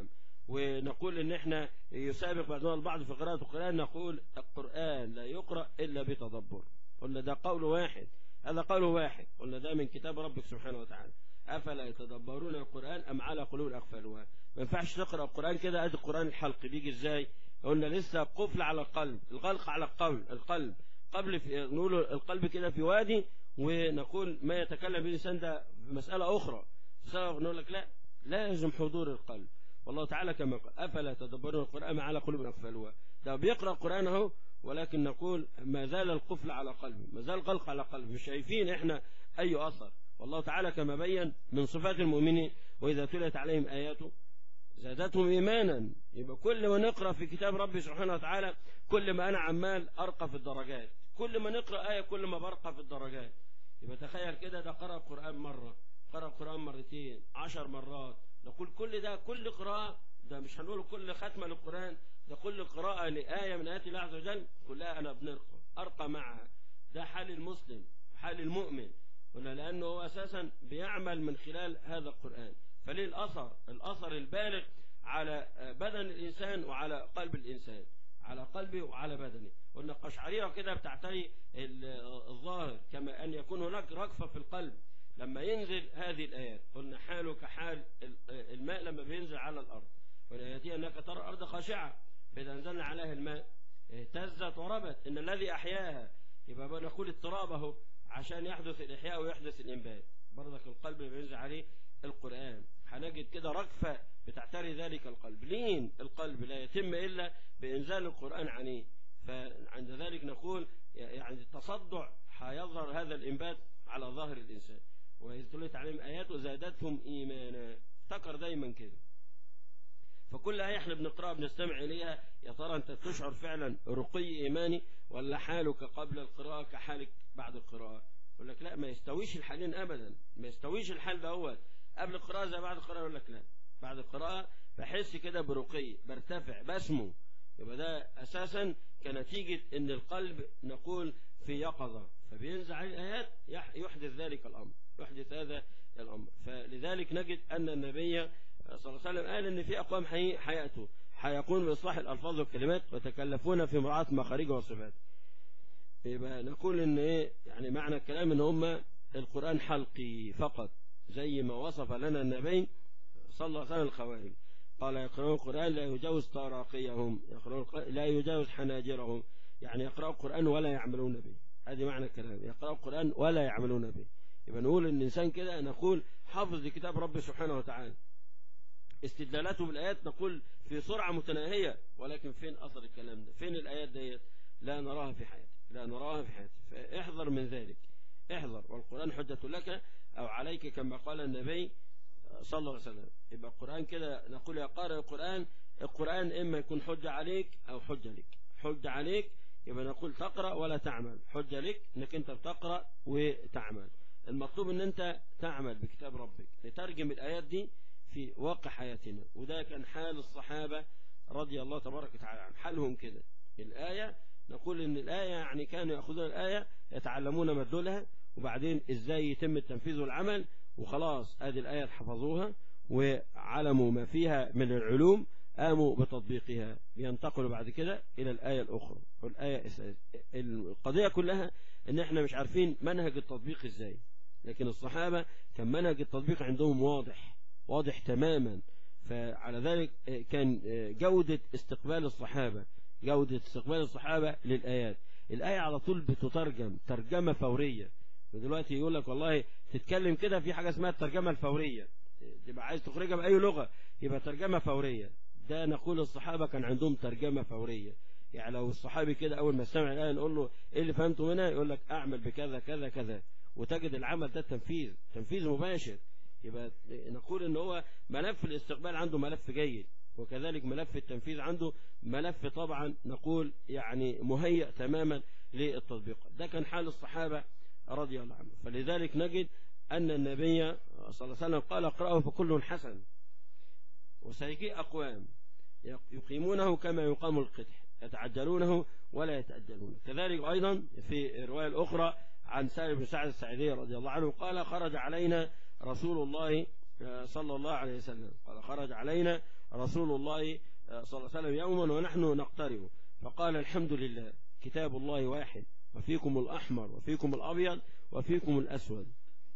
ونقول ان احنا يسابق بعضنا البعض في قراءة القرآن نقول القرآن لا يقرأ الا بتدبر قلنا ده قول واحد هذا قول واحد قلنا ده من كتاب ربك سبحانه وتعالى افلا يتدبرون القرآن ام على قلوب اقفالها ما ينفعش تقرأ القرآن كده ادي القرآن الحلق بيجي ازاي قلنا لسه قفل على القلب الغلق على القلب القلب قبل في نقول القلب كده في وادي ونقول ما يتكلم به الانسان ده مسألة اخرى نقول لك لا لازم حضور القلب والله تعالى كما قال أفلا تدبرون القرآن ما على قلوب أقفالها ده بيقرأ القرآن اهو ولكن نقول ما زال القفل على قلبه ما زال القلق على قلبه مش شايفين احنا أي أثر والله تعالى كما بين من صفات المؤمنين وإذا تلت عليهم آياته زادتهم إيمانا يبقى كل ما نقرأ في كتاب ربي سبحانه وتعالى كل ما أنا عمال أرقى في الدرجات كل ما نقرأ آية كل ما برقى في الدرجات يبقى تخيل كده ده قرأ القرآن مرة قرأ القرآن مرتين عشر مرات نقول كل ده كل قراءة ده مش هنقول كل ختمة للقرآن ده كل قراءة لآية من آيات الله عز وجل كلها أنا بنرقى أرقى معها ده حال المسلم حال المؤمن ولا لأنه هو أساسا بيعمل من خلال هذا القرآن فليه الأثر الأثر البالغ على بدن الإنسان وعلى قلب الإنسان على قلبه وعلى بدنه قلنا قشعريرة كده بتعتري الظاهر كما أن يكون هناك رقفة في القلب لما ينزل هذه الآيات قلنا حاله كحال الماء لما بينزل على الأرض وليأتي أنك ترى الأرض خاشعة فإذا أنزلنا عليها الماء اهتزت وربت إن الذي أحياها يبقى نقول اضطراب اهو عشان يحدث الإحياء ويحدث الإنبات برضك القلب اللي بينزل عليه القرآن هنجد كده ركفة بتعتري ذلك القلب لين القلب لا يتم إلا بإنزال القرآن عليه فعند ذلك نقول يعني التصدع هيظهر هذا الإنبات على ظاهر الإنسان وإذ تلت عليهم آيات وزادتهم إيمانا افتكر دايما كده فكل آية احنا بنقرأها بنستمع إليها يا ترى أنت تشعر فعلا رقي إيماني ولا حالك قبل القراءة كحالك بعد القراءة يقول لك لا ما يستويش الحالين أبدا ما يستويش الحال ده هو قبل القراءة زي بعد القراءة يقول لك لا بعد القراءة بحس كده برقي برتفع بسمو يبقى ده أساسا كنتيجة أن القلب نقول في يقظة فبينزع عليه الآيات يحدث ذلك الأمر يحدث هذا الأمر فلذلك نجد أن النبي صلى الله عليه وسلم قال أن في أقوام حياته حيقون بإصلاح الألفاظ والكلمات وتكلفون في مراعاة مخارج وصفات يبقى نقول أن إيه يعني معنى الكلام أن هم القرآن حلقي فقط زي ما وصف لنا النبي صلى الله عليه وسلم الخوارج قال يقرؤون القرآن لا يجاوز تراقيهم يقرؤون لا يجاوز حناجرهم يعني يقرأوا القرآن ولا يعملون به هذه معنى الكلام يقرأوا القرآن ولا يعملون به يبقى نقول ان الانسان كده نقول حافظ لكتاب ربي سبحانه وتعالى استدلالاته بالايات نقول في سرعه متناهيه ولكن فين اثر الكلام ده فين الايات ديت لا نراها في حياتك لا نراها في حياتك فاحذر من ذلك احذر والقران حجه لك او عليك كما قال النبي صلى الله عليه وسلم يبقى القران كده نقول يا قارئ القران القران اما يكون حجه عليك او حجه لك حجه عليك يبقى نقول تقرا ولا تعمل حجه لك انك انت بتقرا وتعمل المطلوب ان انت تعمل بكتاب ربك لترجم الايات دي في واقع حياتنا وده كان حال الصحابة رضي الله تبارك وتعالى عن حالهم كده الآية نقول ان الآية يعني كانوا يأخذون الآية يتعلمون مدلولها وبعدين ازاي يتم التنفيذ والعمل وخلاص ادي الآية حفظوها وعلموا ما فيها من العلوم قاموا بتطبيقها ينتقلوا بعد كده إلى الآية الأخرى والآية القضية كلها ان احنا مش عارفين منهج التطبيق ازاي لكن الصحابة كان منهج التطبيق عندهم واضح واضح تماما فعلى ذلك كان جودة استقبال الصحابة جودة استقبال الصحابة للآيات الآية على طول بتترجم ترجمة فورية دلوقتي يقول لك والله تتكلم كده في حاجة اسمها الترجمة الفورية تبقى عايز تخرجها بأي لغة يبقى ترجمة فورية ده نقول الصحابة كان عندهم ترجمة فورية يعني لو الصحابي كده أول ما سمع الآية نقول له إيه اللي فهمته منها يقول لك أعمل بكذا كذا كذا وتجد العمل ده تنفيذ تنفيذ مباشر يبقى نقول ان هو ملف الاستقبال عنده ملف جيد وكذلك ملف التنفيذ عنده ملف طبعا نقول يعني مهيئ تماما للتطبيق ده كان حال الصحابة رضي الله عنهم فلذلك نجد أن النبي صلى الله عليه وسلم قال اقرأه فكل حسن وسيجيء أقوام يقيمونه كما يقام القدح يتعجلونه ولا يتأجلونه كذلك أيضا في الرواية الأخرى عن سالم بن سعد السعيدي رضي الله عنه قال خرج علينا رسول الله صلى الله عليه وسلم قال خرج علينا رسول الله صلى الله عليه وسلم يوما ونحن نقترب فقال الحمد لله كتاب الله واحد وفيكم الأحمر وفيكم الأبيض وفيكم الأسود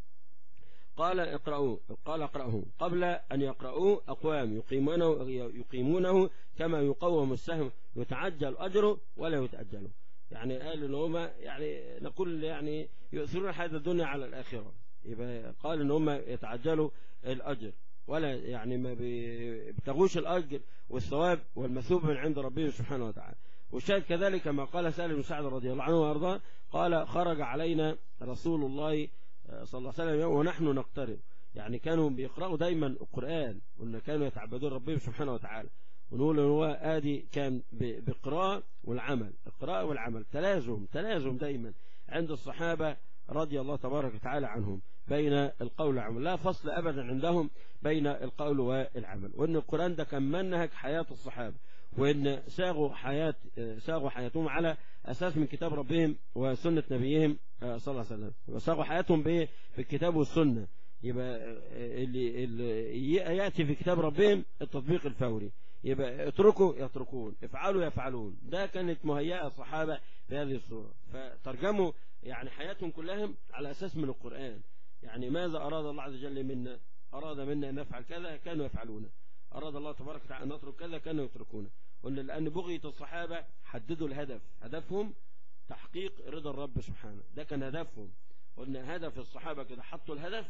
قال اقرأوا قال اقرأه قبل أن يقرأوا أقوام يقيمونه, يقيمونه كما يقوم السهم يتعجل أجره ولا يتأجله يعني قال ان هم يعني نقول يعني يؤثرون الحياة الدنيا على الآخرة يبقى قال ان هم يتعجلوا الأجر ولا يعني ما بيبتغوش الأجر والثواب والمثوب من عند ربهم سبحانه وتعالى والشاهد كذلك ما قال سالم بن سعد رضي الله عنه وارضاه قال خرج علينا رسول الله صلى الله عليه وسلم ونحن نقترب يعني كانوا بيقرأوا دايما القرآن وان كانوا يتعبدون ربهم سبحانه وتعالى ونقول ان هو ادي كان بالقراءة والعمل القراءة والعمل تلازم تلازم دايما عند الصحابة رضي الله تبارك وتعالى عنهم بين القول والعمل لا فصل ابدا عندهم بين القول والعمل وان القرآن ده كان منهج حياة الصحابة وان ساغوا حياة ساغوا حياتهم على اساس من كتاب ربهم وسنة نبيهم صلى الله عليه وسلم وساغوا حياتهم بالكتاب والسنة يبقى اللي, اللي يأتي في كتاب ربهم التطبيق الفوري يبقى اتركوا يتركون افعلوا يفعلون ده كانت مهيئة الصحابة في هذه الصورة فترجموا يعني حياتهم كلهم على أساس من القرآن يعني ماذا أراد الله عز وجل منا أراد منا أن نفعل كذا كانوا يفعلونه أراد الله تبارك وتعالى أن نترك كذا كانوا يتركونه قلنا لأن بغية الصحابة حددوا الهدف هدفهم تحقيق رضا الرب سبحانه ده كان هدفهم قلنا هدف الصحابة كده حطوا الهدف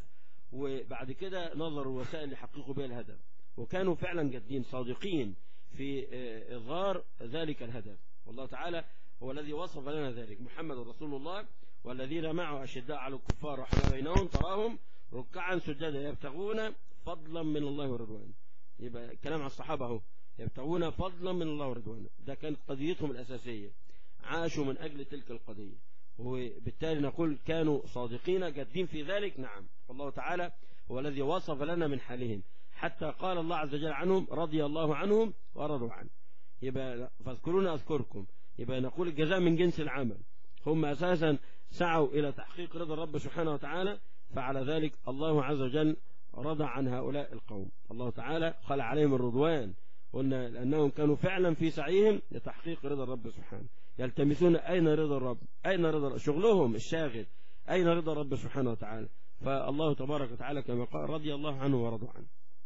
وبعد كده نظروا الوسائل اللي يحققوا بها الهدف وكانوا فعلا جادين صادقين في إظهار ذلك الهدف والله تعالى هو الذي وصف لنا ذلك محمد رسول الله والذين معه أشداء على الكفار رحمة بينهم تراهم ركعا سجدا يبتغون فضلا من الله ورضوانه يبقى كلام عن الصحابة اهو يبتغون فضلا من الله ورضوانه ده كانت قضيتهم الأساسية عاشوا من أجل تلك القضية وبالتالي نقول كانوا صادقين جادين في ذلك نعم والله تعالى هو الذي وصف لنا من حالهم حتى قال الله عز وجل عنهم رضي الله عنهم ورضوا عنه يبقى فاذكرون أذكركم يبقى نقول الجزاء من جنس العمل هم أساسا سعوا إلى تحقيق رضا الرب سبحانه وتعالى فعلى ذلك الله عز وجل رضى عن هؤلاء القوم الله تعالى قال عليهم الرضوان قلنا لأنهم كانوا فعلا في سعيهم لتحقيق رضا الرب سبحانه يلتمسون أين رضا الرب أين رضا شغلهم الشاغل أين رضا الرب سبحانه وتعالى فالله تبارك وتعالى كما قال رضي الله عنه ورضوا عنه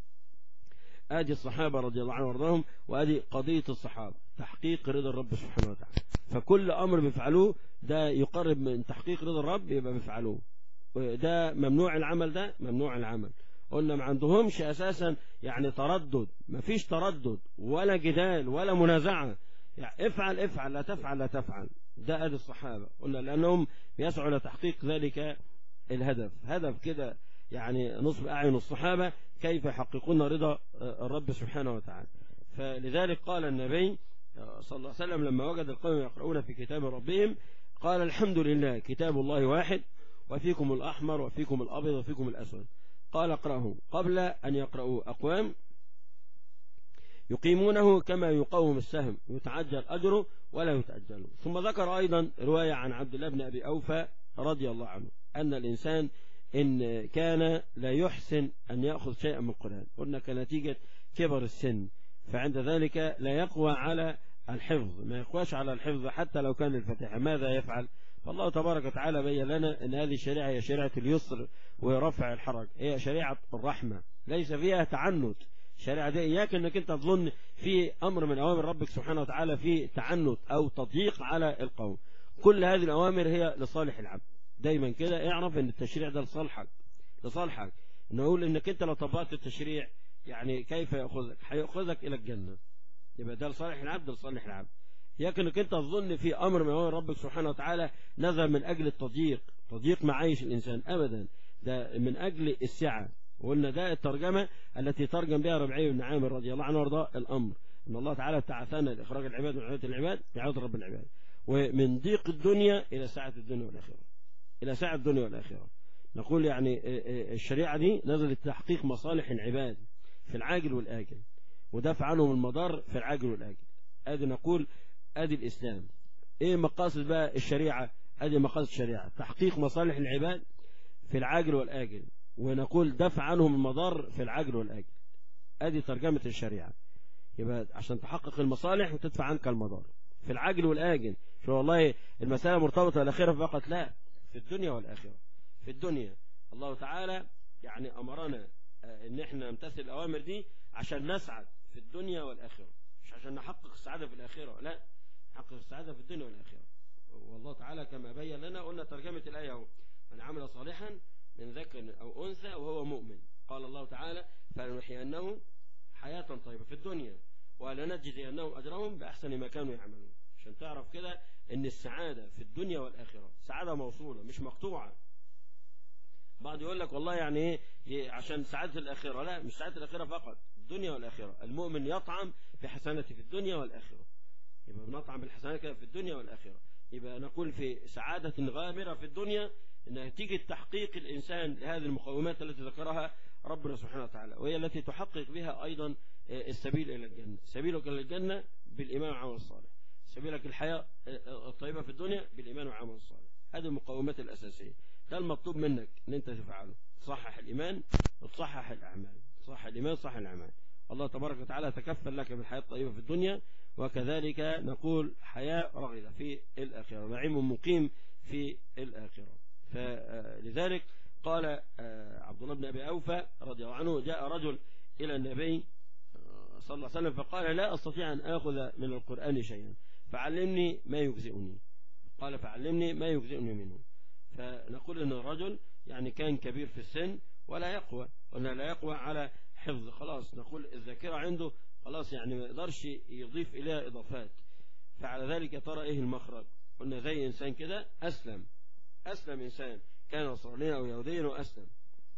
ادي الصحابة رضي الله عنهم وارضاهم وادي قضية الصحابة تحقيق رضا الرب سبحانه وتعالى فكل امر بيفعلوه ده يقرب من تحقيق رضا الرب يبقى بيفعلوه ده ممنوع العمل ده ممنوع العمل قلنا ما عندهمش اساسا يعني تردد ما فيش تردد ولا جدال ولا منازعة يعني افعل افعل لا تفعل لا تفعل ده ادي الصحابة قلنا لانهم يسعوا لتحقيق ذلك الهدف هدف كده يعني نصب أعين الصحابة كيف يحققون رضا الرب سبحانه وتعالى فلذلك قال النبي صلى الله عليه وسلم لما وجد القوم يقرؤون في كتاب ربهم قال الحمد لله كتاب الله واحد وفيكم الأحمر وفيكم الأبيض وفيكم الأسود قال اقرأه قبل أن يقرأوا أقوام يقيمونه كما يقوم السهم يتعجل أجره ولا يتأجل ثم ذكر أيضا رواية عن عبد الله بن أبي أوفى رضي الله عنه أن الإنسان إن كان لا يحسن أن يأخذ شيئا من القرآن قلنا كنتيجة كبر السن فعند ذلك لا يقوى على الحفظ ما يقواش على الحفظ حتى لو كان الفاتحة ماذا يفعل فالله تبارك وتعالى بين لنا أن هذه الشريعة هي شريعة اليسر ورفع الحرج هي شريعة الرحمة ليس فيها تعنت الشريعة دي إياك أنك أنت تظن في أمر من أوامر ربك سبحانه وتعالى في تعنت أو تضييق على القوم كل هذه الأوامر هي لصالح العبد دايما كده اعرف ان التشريع ده لصالحك لصالحك نقول انك انت لو طبقت التشريع يعني كيف ياخذك هياخذك الى الجنه يبقى ده لصالح العبد لصالح العبد يمكن انك انت تظن في امر من امر ربك سبحانه وتعالى نزل من اجل التضييق تضييق معايش الانسان ابدا ده من اجل السعه وقلنا ده الترجمه التي ترجم بها ربعي بن عامر رضي الله عنه وارضاه الامر ان الله تعالى ابتعثنا لاخراج العباد من عباده العباد لعباده رب العباد ومن ضيق الدنيا الى سعه الدنيا والاخره إلى ساعة الدنيا والآخرة نقول يعني الشريعة دي نزلت تحقيق مصالح العباد في العاجل والآجل ودفع عنهم المضار في العاجل والآجل ادي نقول ادي الإسلام ايه مقاصد بقى الشريعة ادي مقاصد الشريعة تحقيق مصالح العباد في العاجل والآجل ونقول دفع عنهم المضار في العجل والأجل ادي ترجمة الشريعة يبقى عشان تحقق المصالح وتدفع عنك المضار في العجل والآجل شو والله المسألة مرتبطة الأخيرة فقط لا في الدنيا والآخرة في الدنيا الله تعالى يعني أمرنا ان احنا نمتثل الأوامر دي عشان نسعد في الدنيا والآخرة مش عشان نحقق السعادة في الآخرة لا نحقق السعادة في الدنيا والآخرة والله تعالى كما بين لنا قلنا ترجمة الآية اهو من عمل صالحا من ذكر أو أنثى وهو مؤمن قال الله تعالى فلنحيينه حياة طيبة في الدنيا ولنجزينهم أجرهم بأحسن ما كانوا يعملون عشان تعرف كده ان السعادة في الدنيا والآخرة سعادة موصولة مش مقطوعة بعض يقول لك والله يعني ايه عشان سعادة الآخرة لا مش سعادة الآخرة فقط الدنيا والآخرة المؤمن يطعم بحسنته في الدنيا والآخرة يبقى بنطعم بالحسنات كده في الدنيا والآخرة يبقى نقول في سعادة غامرة في الدنيا نتيجة تحقيق الإنسان لهذه المقومات التي ذكرها ربنا سبحانه وتعالى وهي التي تحقق بها أيضا السبيل إلى الجنة سبيلك إلى الجنة بالإيمان والعمل الصالح سبيلك الحياة الطيبة في الدنيا بالإيمان والعمل الصالح هذه المقومات الأساسية ده المطلوب منك ان انت تفعله تصحح الإيمان وتصحح الأعمال تصحح الإيمان وتصحح الأعمال الله تبارك وتعالى تكفل لك بالحياة الطيبة في الدنيا وكذلك نقول حياة رغدة في الآخرة نعيم مقيم في الآخرة فلذلك قال عبد الله بن أبي أوفى رضي الله عنه جاء رجل إلى النبي صلى الله عليه وسلم فقال لا أستطيع أن آخذ من القرآن شيئا فعلمني ما يجزئني قال فعلمني ما يجزئني منه فنقول أن الرجل يعني كان كبير في السن ولا يقوى قلنا لا يقوى على حفظ خلاص نقول الذاكرة عنده خلاص يعني ما يقدرش يضيف إليها إضافات فعلى ذلك ترى إيه المخرج قلنا زي إنسان كده أسلم أسلم إنسان كان نصرانيا أو يهوديا وأسلم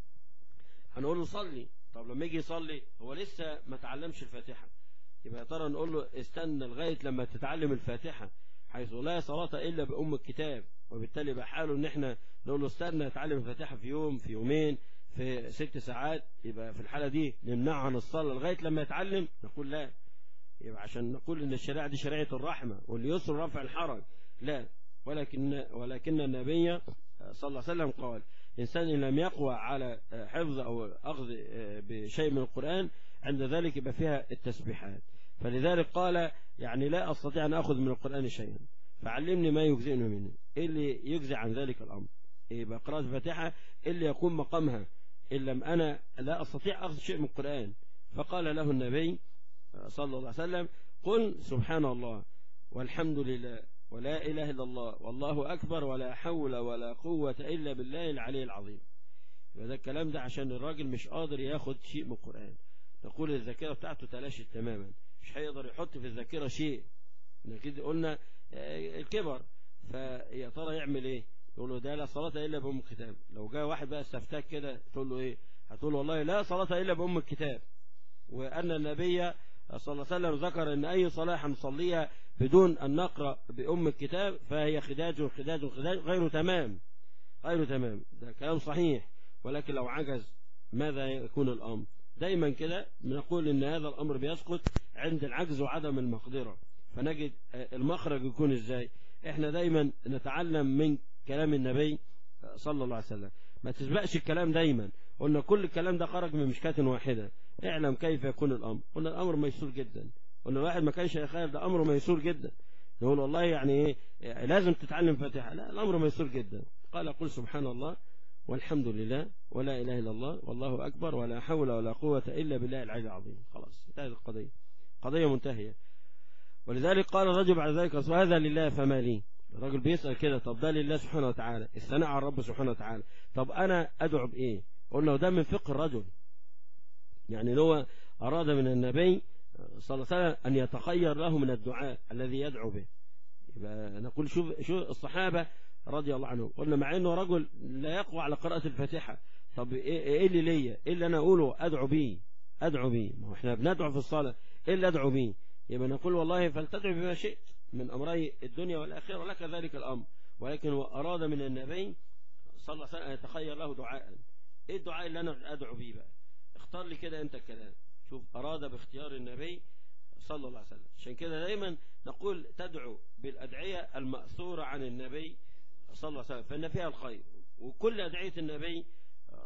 هنقول له صلي طب لما يجي يصلي هو لسه ما تعلمش الفاتحة يبقى يا ترى نقول له استنى لغاية لما تتعلم الفاتحة حيث لا صلاة إلا بأم الكتاب وبالتالي بقى حاله ان احنا نقول له استنى اتعلم الفاتحة في يوم في يومين في ست ساعات يبقى في الحالة دي نمنعه عن الصلاة لغاية لما يتعلم نقول لا يبقى عشان نقول ان الشريعة دي شريعة الرحمة واليسر رفع الحرج لا ولكن ولكن النبي صلى الله عليه وسلم قال إنسان إن لم يقوى على حفظ أو أخذ بشيء من القرآن عند ذلك يبقى فيها التسبيحات فلذلك قال يعني لا أستطيع أن أخذ من القرآن شيئا فعلمني ما يجزئني منه إيه اللي يجزي عن ذلك الأمر يبقى قراءة الفاتحة إيه اللي يكون مقامها إن لم أنا لا أستطيع أخذ شيء من القرآن فقال له النبي صلى الله عليه وسلم قل سبحان الله والحمد لله ولا إله إلا الله والله أكبر ولا حول ولا قوة إلا بالله العلي العظيم وده الكلام ده عشان الراجل مش قادر ياخد شيء من القرآن نقول الذاكرة بتاعته تلاشت تماما مش هيقدر يحط في الذاكرة شيء كده قلنا الكبر فيا ترى يعمل ايه يقول له ده لا صلاة إلا بأم الكتاب لو جاء واحد بقى استفتاك كده تقول له ايه هتقول والله لا صلاة إلا بأم الكتاب وأن النبي صلى الله عليه وسلم ذكر أن أي صلاة هنصليها بدون أن نقرأ بأم الكتاب فهي خداج خداج خداج غير تمام غير تمام ده كلام صحيح ولكن لو عجز ماذا يكون الأمر دايما كده بنقول ان هذا الأمر بيسقط عند العجز وعدم المقدرة فنجد المخرج يكون ازاي احنا دايما نتعلم من كلام النبي صلى الله عليه وسلم ما تسبقش الكلام دايما قلنا كل الكلام ده خرج من مشكاة واحدة اعلم كيف يكون الأمر قلنا الأمر ميسور جدا قلنا الواحد ما كانش يخاف ده أمره ميسور جدا نقول والله يعني ايه لازم تتعلم فاتحة لا الأمر ميسور جدا قال قل سبحان الله والحمد لله ولا إله إلا الله والله أكبر ولا حول ولا قوة إلا بالله العلي العظيم خلاص انتهت القضية قضية منتهية ولذلك قال الرجل بعد ذلك هذا لله فما لي الراجل بيسأل كده طب ده لله سبحانه وتعالى الثناء على الرب سبحانه وتعالى طب أنا أدعو بإيه قلنا ده من فقه الرجل يعني هو أراد من النبي صلى الله عليه وسلم أن يتخير له من الدعاء الذي يدعو به يبقى نقول شوف شو الصحابة رضي الله عنهم قلنا مع انه رجل لا يقوى على قراءة الفاتحة طب ايه, إيه اللي ليا ايه اللي انا اقوله ادعو بيه ادعو بيه ما هو احنا بندعو في الصلاة ايه اللي ادعو بيه يبقى نقول والله فلتدعو بما شئت من امري الدنيا والاخرة ولك ذلك الامر ولكن هو اراد من النبي صلى الله عليه وسلم ان يتخير له دعاء ايه الدعاء اللي انا ادعو بيه بقى اختار لي كده انت الكلام شوف اراد باختيار النبي صلى الله عليه وسلم عشان كده دايما نقول تدعو بالادعية المأثورة عن النبي صلى الله عليه وسلم فإن فيها الخير وكل أدعية النبي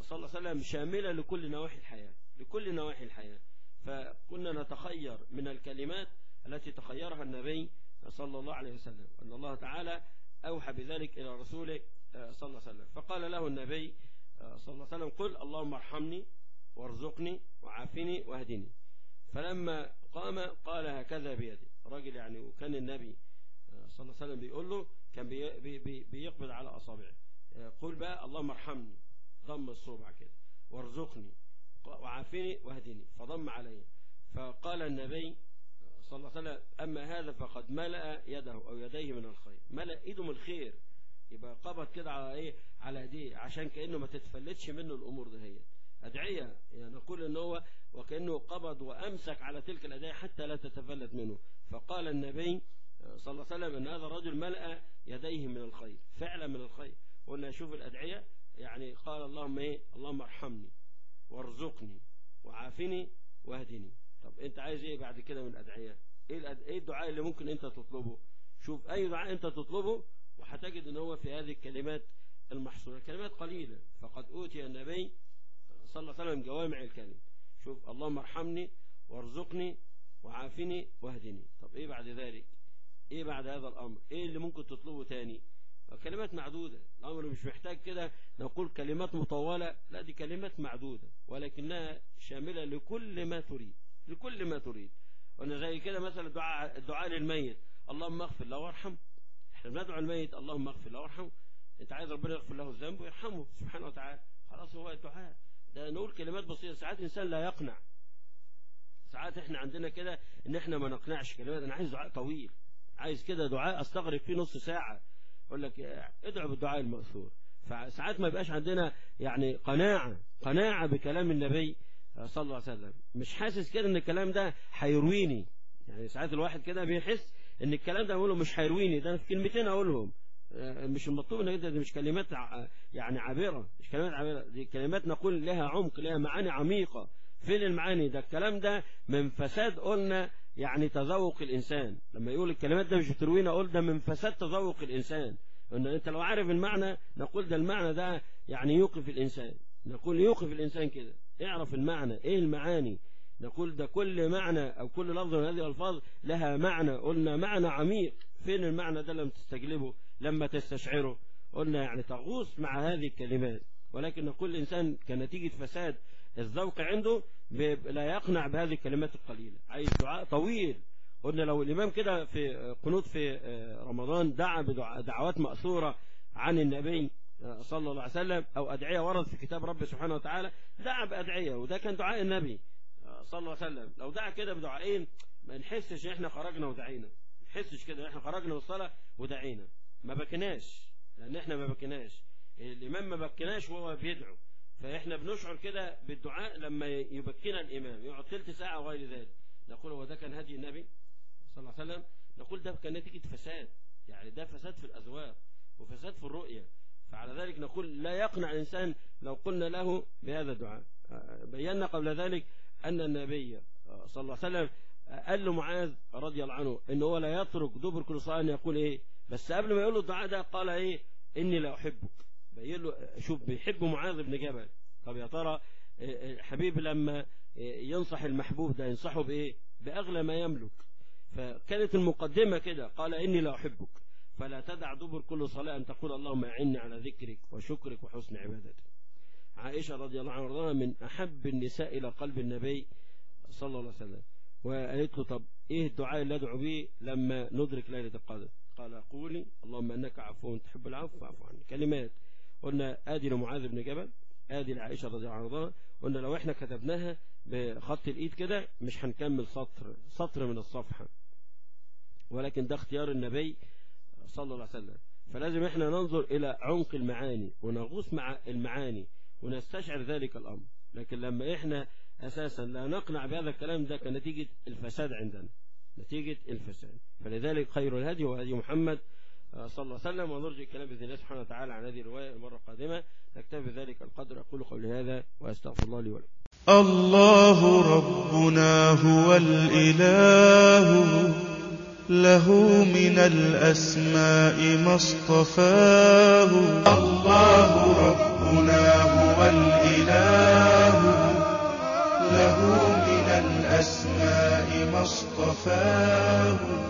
صلى الله عليه وسلم شاملة لكل نواحي الحياة لكل نواحي الحياة فكنا نتخير من الكلمات التي تخيرها النبي صلى الله عليه وسلم أن الله تعالى أوحى بذلك إلى رسوله صلى الله عليه وسلم فقال له النبي صلى الله عليه وسلم قل اللهم ارحمني وارزقني وعافني واهدني فلما قام قال هكذا بيدي راجل يعني وكان النبي صلى الله عليه وسلم بيقول له كان بي بي بي بيقبض على أصابعه قل بقى اللهم ارحمني ضم الصبع كده وارزقني وعافني واهدني فضم عليه فقال النبي صلى الله عليه وسلم أما هذا فقد ملأ يده أو يديه من الخير ملأ إيده من الخير يبقى قبض كده على إيه على ايديه عشان كأنه ما تتفلتش منه الأمور ده هي أدعية يعني نقول إن هو وكأنه قبض وأمسك على تلك الأدعية حتى لا تتفلت منه فقال النبي صلى الله عليه وسلم أن هذا الرجل ملأ يديه من الخير فعلا من الخير قلنا شوف الأدعية يعني قال اللهم إيه اللهم ارحمني وارزقني وعافني واهدني طب انت عايز ايه بعد كده من الادعيه ايه الأد... ايه الدعاء اللي ممكن انت تطلبه شوف اي دعاء انت تطلبه وهتجد ان هو في هذه الكلمات المحصوره كلمات قليله فقد اوتي النبي صلى الله عليه وسلم جوامع الكلم شوف اللهم ارحمني وارزقني وعافني واهدني طب ايه بعد ذلك ايه بعد هذا الامر ايه اللي ممكن تطلبه تاني كلمات معدودة الأمر مش محتاج كده نقول كلمات مطولة لا دي كلمات معدودة ولكنها شاملة لكل ما تريد لكل ما تريد وانا زي كده مثلا الدعاء, الدعاء للميت اللهم اغفر له وارحمه احنا بندعو الميت اللهم اغفر له وارحمه انت عايز ربنا يغفر له الذنب ويرحمه سبحانه وتعالى خلاص هو الدعاء ده نقول كلمات بسيطة ساعات الإنسان لا يقنع ساعات احنا عندنا كده ان احنا ما نقنعش كلمات انا عايز دعاء طويل عايز كده دعاء استغرق فيه نص ساعة يقول لك ادعو بالدعاء المأثور فساعات ما يبقاش عندنا يعني قناعة قناعة بكلام النبي صلى الله عليه وسلم مش حاسس كده ان الكلام ده هيرويني يعني ساعات الواحد كده بيحس ان الكلام ده اقوله مش هيرويني ده في كلمتين اقولهم مش المطلوب انك دي مش كلمات يعني عابرة مش كلمات عابرة دي كلمات نقول لها عمق لها معاني عميقة فين المعاني ده الكلام ده من فساد قلنا يعني تذوق الإنسان لما يقول الكلمات ده مش بتروينا أقول ده من فساد تذوق الإنسان إن أنت لو عارف المعنى نقول ده المعنى ده يعني يوقف الإنسان نقول يوقف الإنسان كده اعرف المعنى إيه المعاني نقول ده كل معنى أو كل لفظ من هذه الألفاظ لها معنى قلنا معنى عميق فين المعنى ده لما تستجلبه لما تستشعره قلنا يعني تغوص مع هذه الكلمات ولكن نقول الإنسان كنتيجة فساد الذوق عنده لا يقنع بهذه الكلمات القليلة عايز دعاء طويل قلنا لو الإمام كده في قنوت في رمضان دعا بدعوات مأثورة عن النبي صلى الله عليه وسلم أو أدعية ورد في كتاب رب سبحانه وتعالى دعا بأدعية وده كان دعاء النبي صلى الله عليه وسلم لو دعا كده بدعائين ما نحسش احنا خرجنا ودعينا ما نحسش كده احنا خرجنا بالصلاة ودعينا ما بكناش لأن احنا ما بكناش الإمام ما بكناش وهو بيدعو فإحنا بنشعر كده بالدعاء لما يبكينا الإمام يقعد ثلث ساعة وغير ذلك نقول هو ده كان هدي النبي صلى الله عليه وسلم نقول ده كان نتيجة فساد يعني ده فساد في الأذواق وفساد في الرؤية فعلى ذلك نقول لا يقنع الإنسان لو قلنا له بهذا الدعاء بينا قبل ذلك أن النبي صلى الله عليه وسلم قال له معاذ رضي الله عنه إن هو لا يترك دبر كل صلاة أن يقول إيه بس قبل ما يقول له الدعاء ده قال إيه إني لا أحبك بين له شوف بيحب معاذ بن جبل طب يا ترى حبيب لما ينصح المحبوب ده ينصحه بإيه بأغلى ما يملك فكانت المقدمة كده قال إني لا أحبك فلا تدع دبر كل صلاة أن تقول اللهم أعني على ذكرك وشكرك وحسن عبادتك عائشة رضي الله عنها وارضاها من أحب النساء إلى قلب النبي صلى الله عليه وسلم وقالت له طب إيه الدعاء اللي أدعو به لما ندرك ليلة القدر قال قولي اللهم أنك عفو تحب العفو فاعف عني كلمات قلنا آدي لمعاذ بن جبل آدي لعائشة رضي الله عنها قلنا لو احنا كتبناها بخط الإيد كده مش هنكمل سطر سطر من الصفحة ولكن ده اختيار النبي صلى الله عليه وسلم فلازم احنا ننظر إلى عمق المعاني ونغوص مع المعاني ونستشعر ذلك الأمر لكن لما احنا أساسا لا نقنع بهذا الكلام ده كنتيجة الفساد عندنا نتيجة الفساد فلذلك خير الهدي وهدي محمد صلى الله عليه وسلم ونرجع الكلام بإذن الله سبحانه وتعالى عن هذه الرواية المرة القادمة نكتفي بذلك القدر أقول قولي هذا وأستغفر الله لي ولكم الله ربنا هو الإله له من الأسماء ما اصطفاه الله ربنا ربنا هو الإله له من الأسماء ما اصطفاه